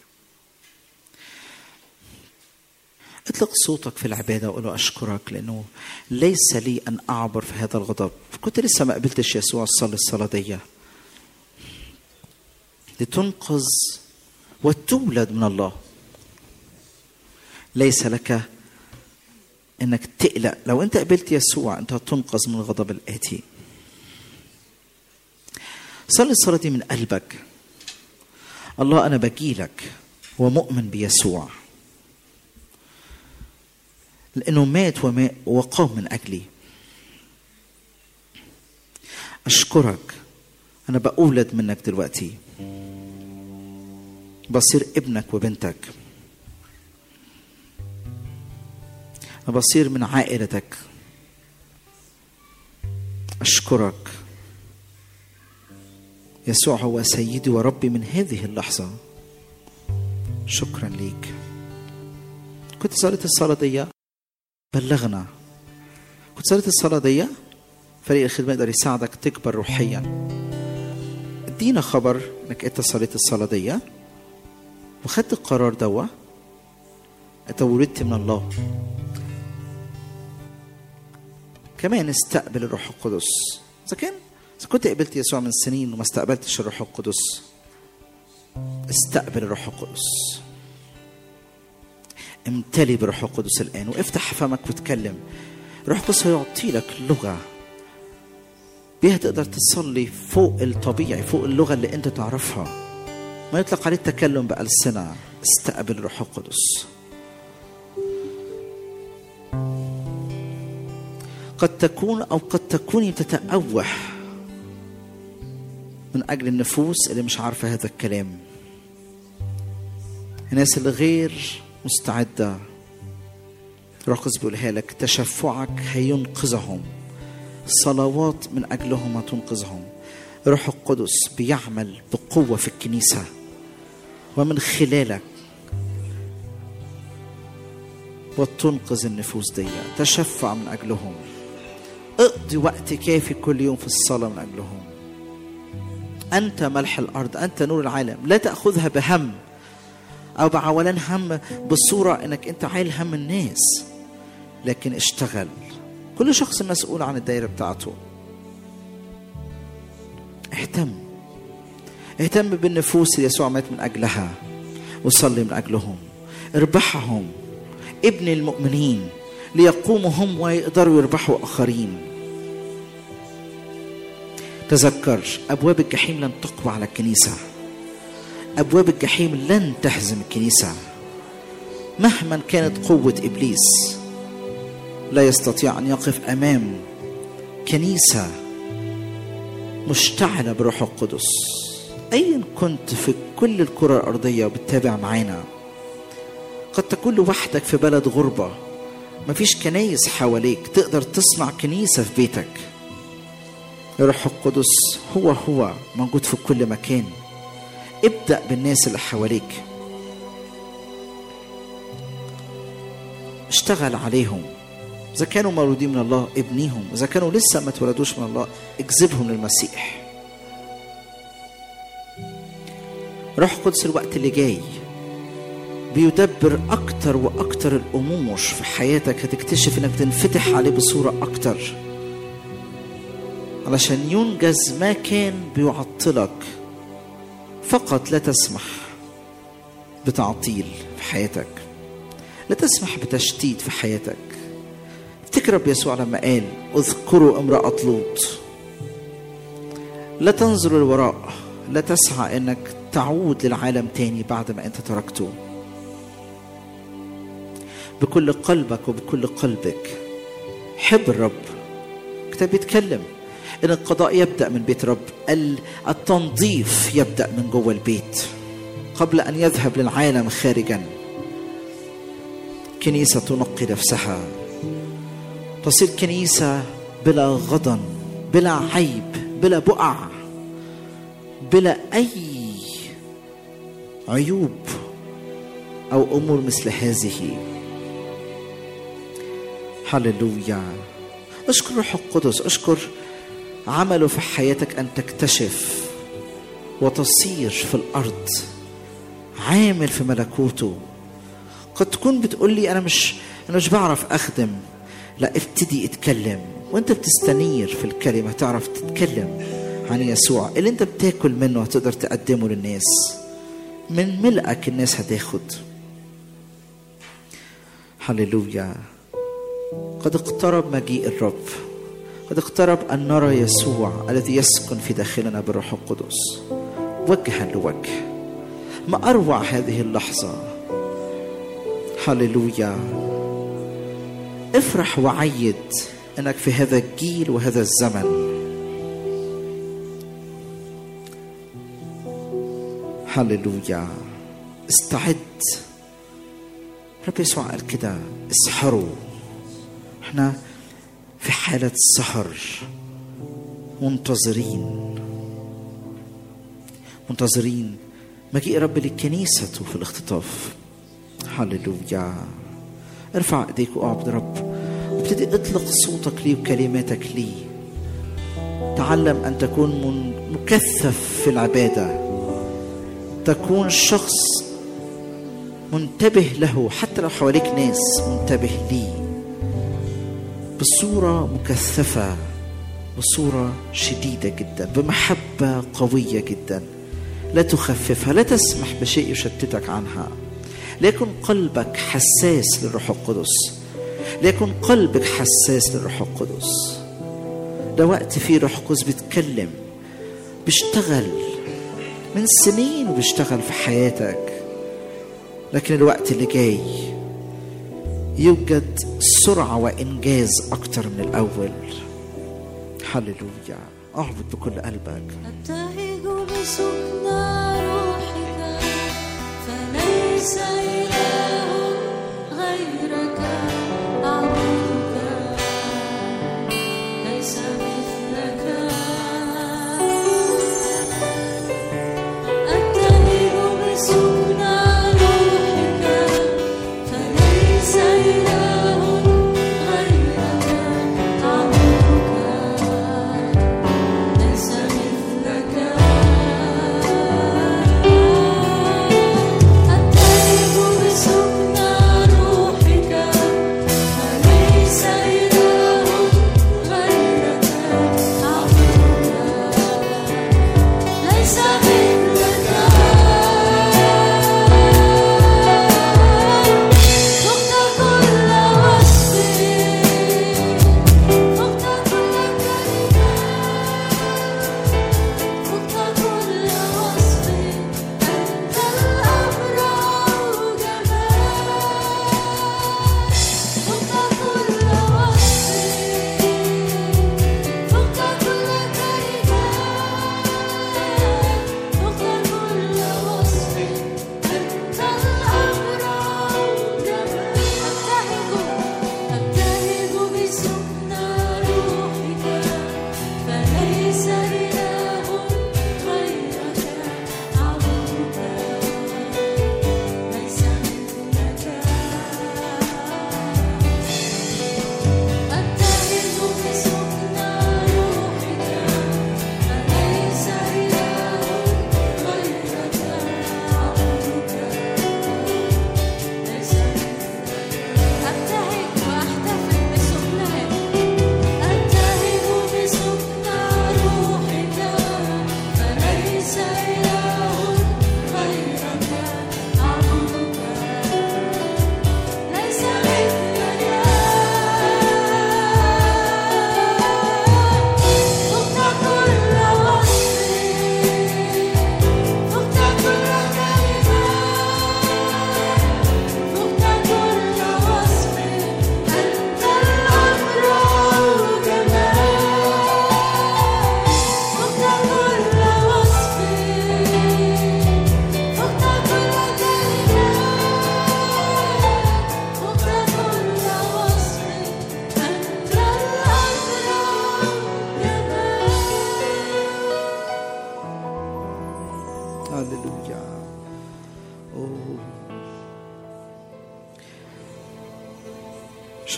اطلق صوتك في العباده وقول له اشكرك لانه ليس لي ان اعبر في هذا الغضب كنت لسه ما قبلتش يسوع صلي الصلاه دي لتنقذ وتولد من الله ليس لك انك تقلق لو انت قبلت يسوع انت هتنقذ من الغضب الاتي صلي الصلاه دي من قلبك الله انا بجيلك ومؤمن بيسوع لانه مات وما وقام من اجلي اشكرك انا بأولد منك دلوقتي بصير ابنك وبنتك أنا بصير من عائلتك أشكرك يسوع هو سيدي وربي من هذه اللحظة شكرا ليك كنت صليت الصلاة دي بلغنا كنت صليت الصلاة دي فريق الخدمة يقدر يساعدك تكبر روحيا ادينا خبر انك انت صليت الصلاة دي وخدت القرار دوا انت ولدت من الله كمان استقبل الروح القدس اذا كان اذا كنت قبلت يسوع من سنين وما استقبلتش الروح القدس استقبل الروح القدس امتلي بالروح القدس الان وافتح فمك واتكلم الروح القدس هيعطي لك لغه بيها تقدر تصلي فوق الطبيعي فوق اللغه اللي انت تعرفها ما يطلق عليه التكلم بألسنة استقبل الروح القدس قد تكون أو قد تكوني تتأوح من أجل النفوس اللي مش عارفة هذا الكلام الناس اللي غير مستعدة الروح القدس بيقولها لك تشفعك هينقذهم صلوات من أجلهم هتنقذهم الروح القدس بيعمل بقوة في الكنيسة ومن خلالك وتنقذ النفوس دي تشفع من أجلهم اقضي وقت كافي كل يوم في الصلاة من أجلهم أنت ملح الأرض أنت نور العالم لا تأخذها بهم أو بعولان هم بصورة أنك أنت عايل هم الناس لكن اشتغل كل شخص مسؤول عن الدائرة بتاعته اهتم اهتم بالنفوس اللي يسوع مات من أجلها وصلي من أجلهم اربحهم ابن المؤمنين ليقوموا هم ويقدروا يربحوا آخرين تذكر أبواب الجحيم لن تقوى على الكنيسة أبواب الجحيم لن تهزم الكنيسة مهما كانت قوة إبليس لا يستطيع أن يقف أمام كنيسة مشتعلة بروح القدس أيا كنت في كل الكرة الأرضية وبتتابع معانا قد تكون لوحدك في بلد غربة مفيش كنايس حواليك تقدر تصنع كنيسة في بيتك الروح القدس هو هو موجود في كل مكان ابدأ بالناس اللي حواليك اشتغل عليهم إذا كانوا مولودين من الله ابنيهم إذا كانوا لسه ما اتولدوش من الله اجذبهم للمسيح روح القدس الوقت اللي جاي بيدبر أكتر وأكتر الأمور في حياتك هتكتشف إنك تنفتح عليه بصورة أكتر علشان ينجز ما كان بيعطلك فقط لا تسمح بتعطيل في حياتك لا تسمح بتشتيت في حياتك افتكر رب يسوع لما قال اذكروا امرأة لوط لا تنظر للوراء لا تسعى انك تعود للعالم تاني بعد ما انت تركته بكل قلبك وبكل قلبك حب الرب الكتاب بيتكلم ان القضاء يبدا من بيت رب ال- التنظيف يبدا من جوه البيت قبل ان يذهب للعالم خارجا كنيسه تنقي نفسها تصير كنيسه بلا غضن بلا عيب بلا بقع بلا اي عيوب او امور مثل هذه هللويا اشكر روح القدس اشكر عمله في حياتك ان تكتشف وتصير في الارض عامل في ملكوته قد تكون بتقول لي انا مش انا مش بعرف اخدم لا ابتدي اتكلم وانت بتستنير في الكلمه تعرف تتكلم عن يسوع اللي انت بتاكل منه هتقدر تقدمه للناس من ملئك الناس هتاخد هللويا قد اقترب مجيء الرب قد اقترب أن نرى يسوع الذي يسكن في داخلنا بالروح القدس وجها لوجه ما أروع هذه اللحظة هللويا افرح وعيد أنك في هذا الجيل وهذا الزمن هللويا استعد رب يسوع قال كده اسحروا احنا في حالة سهر منتظرين منتظرين مجيء رب للكنيسة في الاختطاف هللويا ارفع ايديك واعبد رب وابتدي اطلق صوتك ليه وكلماتك ليه تعلم ان تكون من- مكثف في العباده تكون شخص منتبه له حتى لو حواليك ناس منتبه ليه بصورة مكثفة بصورة شديدة جدا بمحبة قوية جدا لا تخففها لا تسمح بشيء يشتتك عنها ليكن قلبك حساس للروح القدس ليكن قلبك حساس للروح القدس ده وقت فيه روح القدس بيتكلم بيشتغل من سنين وبيشتغل في حياتك لكن الوقت اللي جاي يوجد سرعة وإنجاز أكتر من الأول هللويا أعبد بكل قلبك أبتهج بسكنى روحك فليس إله غيرك أعبدك ليس مثلك أبتهج بسكنى روحك فليس إله غيرك أعبدك ليس مثلك أبتهج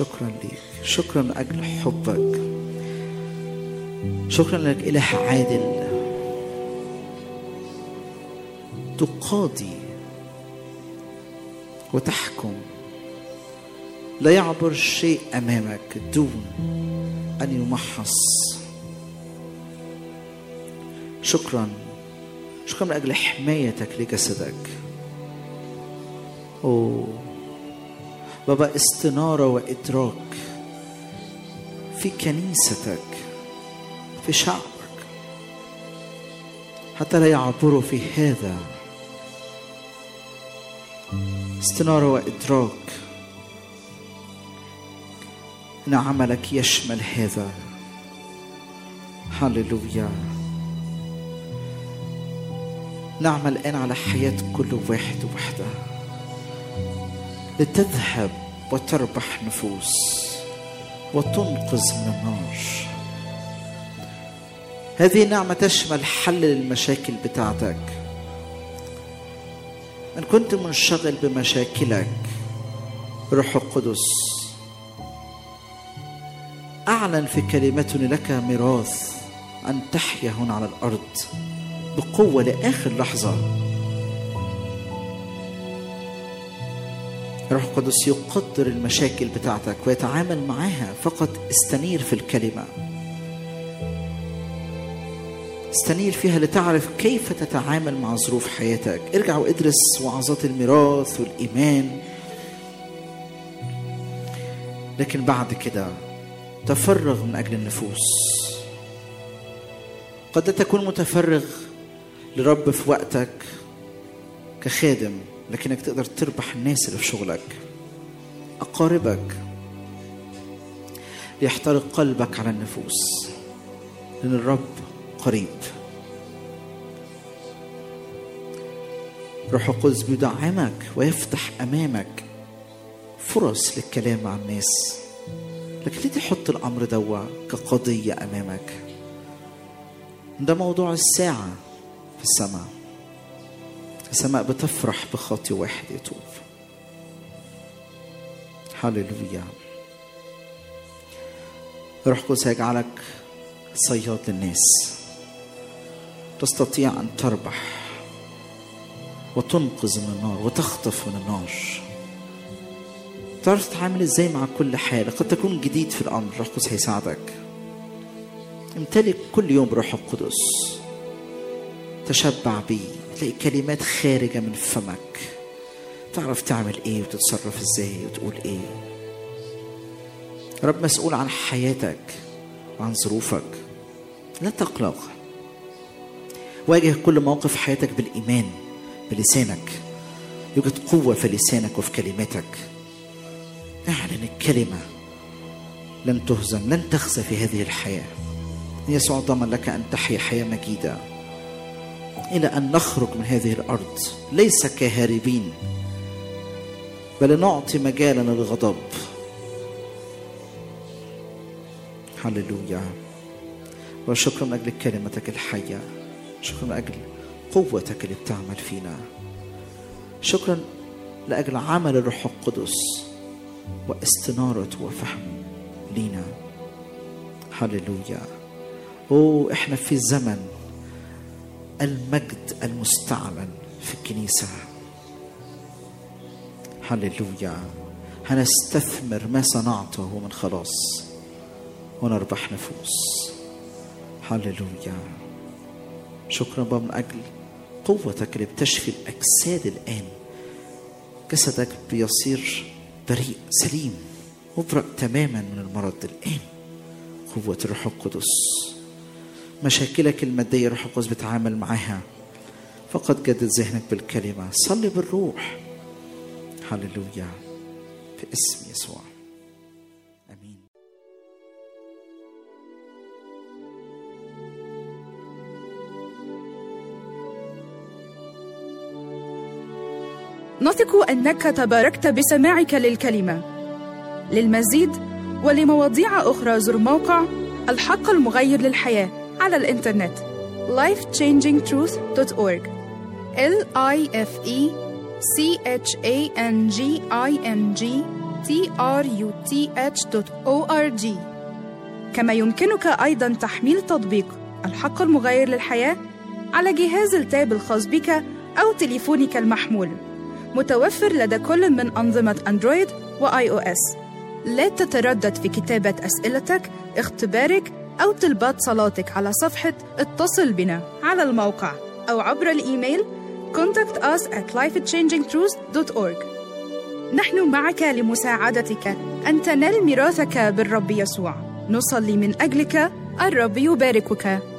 شكرا ليك شكرا من أجل حبك شكرا لك إله عادل تقاضي وتحكم لا يعبر شيء أمامك دون أن يمحص شكرا شكرا من أجل حمايتك لجسدك أوه بابا استنارة وإدراك في كنيستك في شعبك حتى لا يعبروا في هذا استنارة وإدراك أن عملك يشمل هذا هللويا نعمل الآن على حياة كل واحد وحده لتذهب وتربح نفوس وتنقذ من النار هذه النعمة تشمل حل المشاكل بتاعتك إن كنت منشغل بمشاكلك روح القدس أعلن في كلمته لك ميراث أن تحيا هنا على الأرض بقوة لآخر لحظة الروح القدس يقدر المشاكل بتاعتك ويتعامل معاها فقط استنير في الكلمة استنير فيها لتعرف كيف تتعامل مع ظروف حياتك ارجع وادرس وعظات الميراث والإيمان لكن بعد كده تفرغ من أجل النفوس قد تكون متفرغ لرب في وقتك كخادم لكنك تقدر تربح الناس اللي في شغلك أقاربك ليحترق قلبك على النفوس لأن الرب قريب روح القدس بيدعمك ويفتح أمامك فرص للكلام مع الناس لكن ليه تحط الأمر دوا كقضية أمامك ده موضوع الساعة في السماء السماء بتفرح بخاطي واحد يتوب هللويا روح القدس هيجعلك صياد للناس تستطيع أن تربح وتنقذ من النار وتخطف من النار تعرف تتعامل ازاي مع كل حالة قد تكون جديد في الأمر روح القدس هيساعدك امتلك كل يوم بروح القدس تشبع بيه تلاقي كلمات خارجة من فمك تعرف تعمل ايه وتتصرف ازاي وتقول ايه رب مسؤول عن حياتك وعن ظروفك لا تقلق واجه كل موقف حياتك بالإيمان بلسانك يوجد قوة في لسانك وفي كلماتك اعلن الكلمة لن تهزم لن تخزى في هذه الحياة يسوع ضمن لك أن تحيا حياة مجيدة إلى أن نخرج من هذه الأرض ليس كهاربين بل نعطي مجالا للغضب هللويا وشكرا من أجل كلمتك الحية شكرا من أجل قوتك اللي بتعمل فينا شكرا لأجل عمل الروح القدس واستنارته وفهم لينا هللويا أوه إحنا في زمن المجد المستعلن في الكنيسة هللويا هنستثمر ما صنعته من خلاص ونربح نفوس هللويا شكرا بابا من أجل قوتك اللي بتشفي الأجساد الآن جسدك بيصير بريء سليم مبرأ تماما من المرض الآن قوة الروح القدس مشاكلك المادية الروح القدس بتعامل معاها فقط جدد ذهنك بالكلمة صلي بالروح هللويا في اسم يسوع امين نثق انك تباركت بسماعك للكلمه للمزيد ولمواضيع اخرى زر موقع الحق المغير للحياه على الانترنت lifechangingtruth.org l i f e c h a n g i n g truth.org كما يمكنك أيضا تحميل تطبيق الحق المغير للحياة على جهاز التاب الخاص بك أو تليفونك المحمول متوفر لدى كل من أنظمة أندرويد وآي أو إس لا تتردد في كتابة أسئلتك اختبارك أو طلبات صلاتك على صفحة اتصل بنا على الموقع أو عبر الإيميل contact us at lifechangingtruth.org نحن معك لمساعدتك أن تنال ميراثك بالرب يسوع نصلي من أجلك الرب يباركك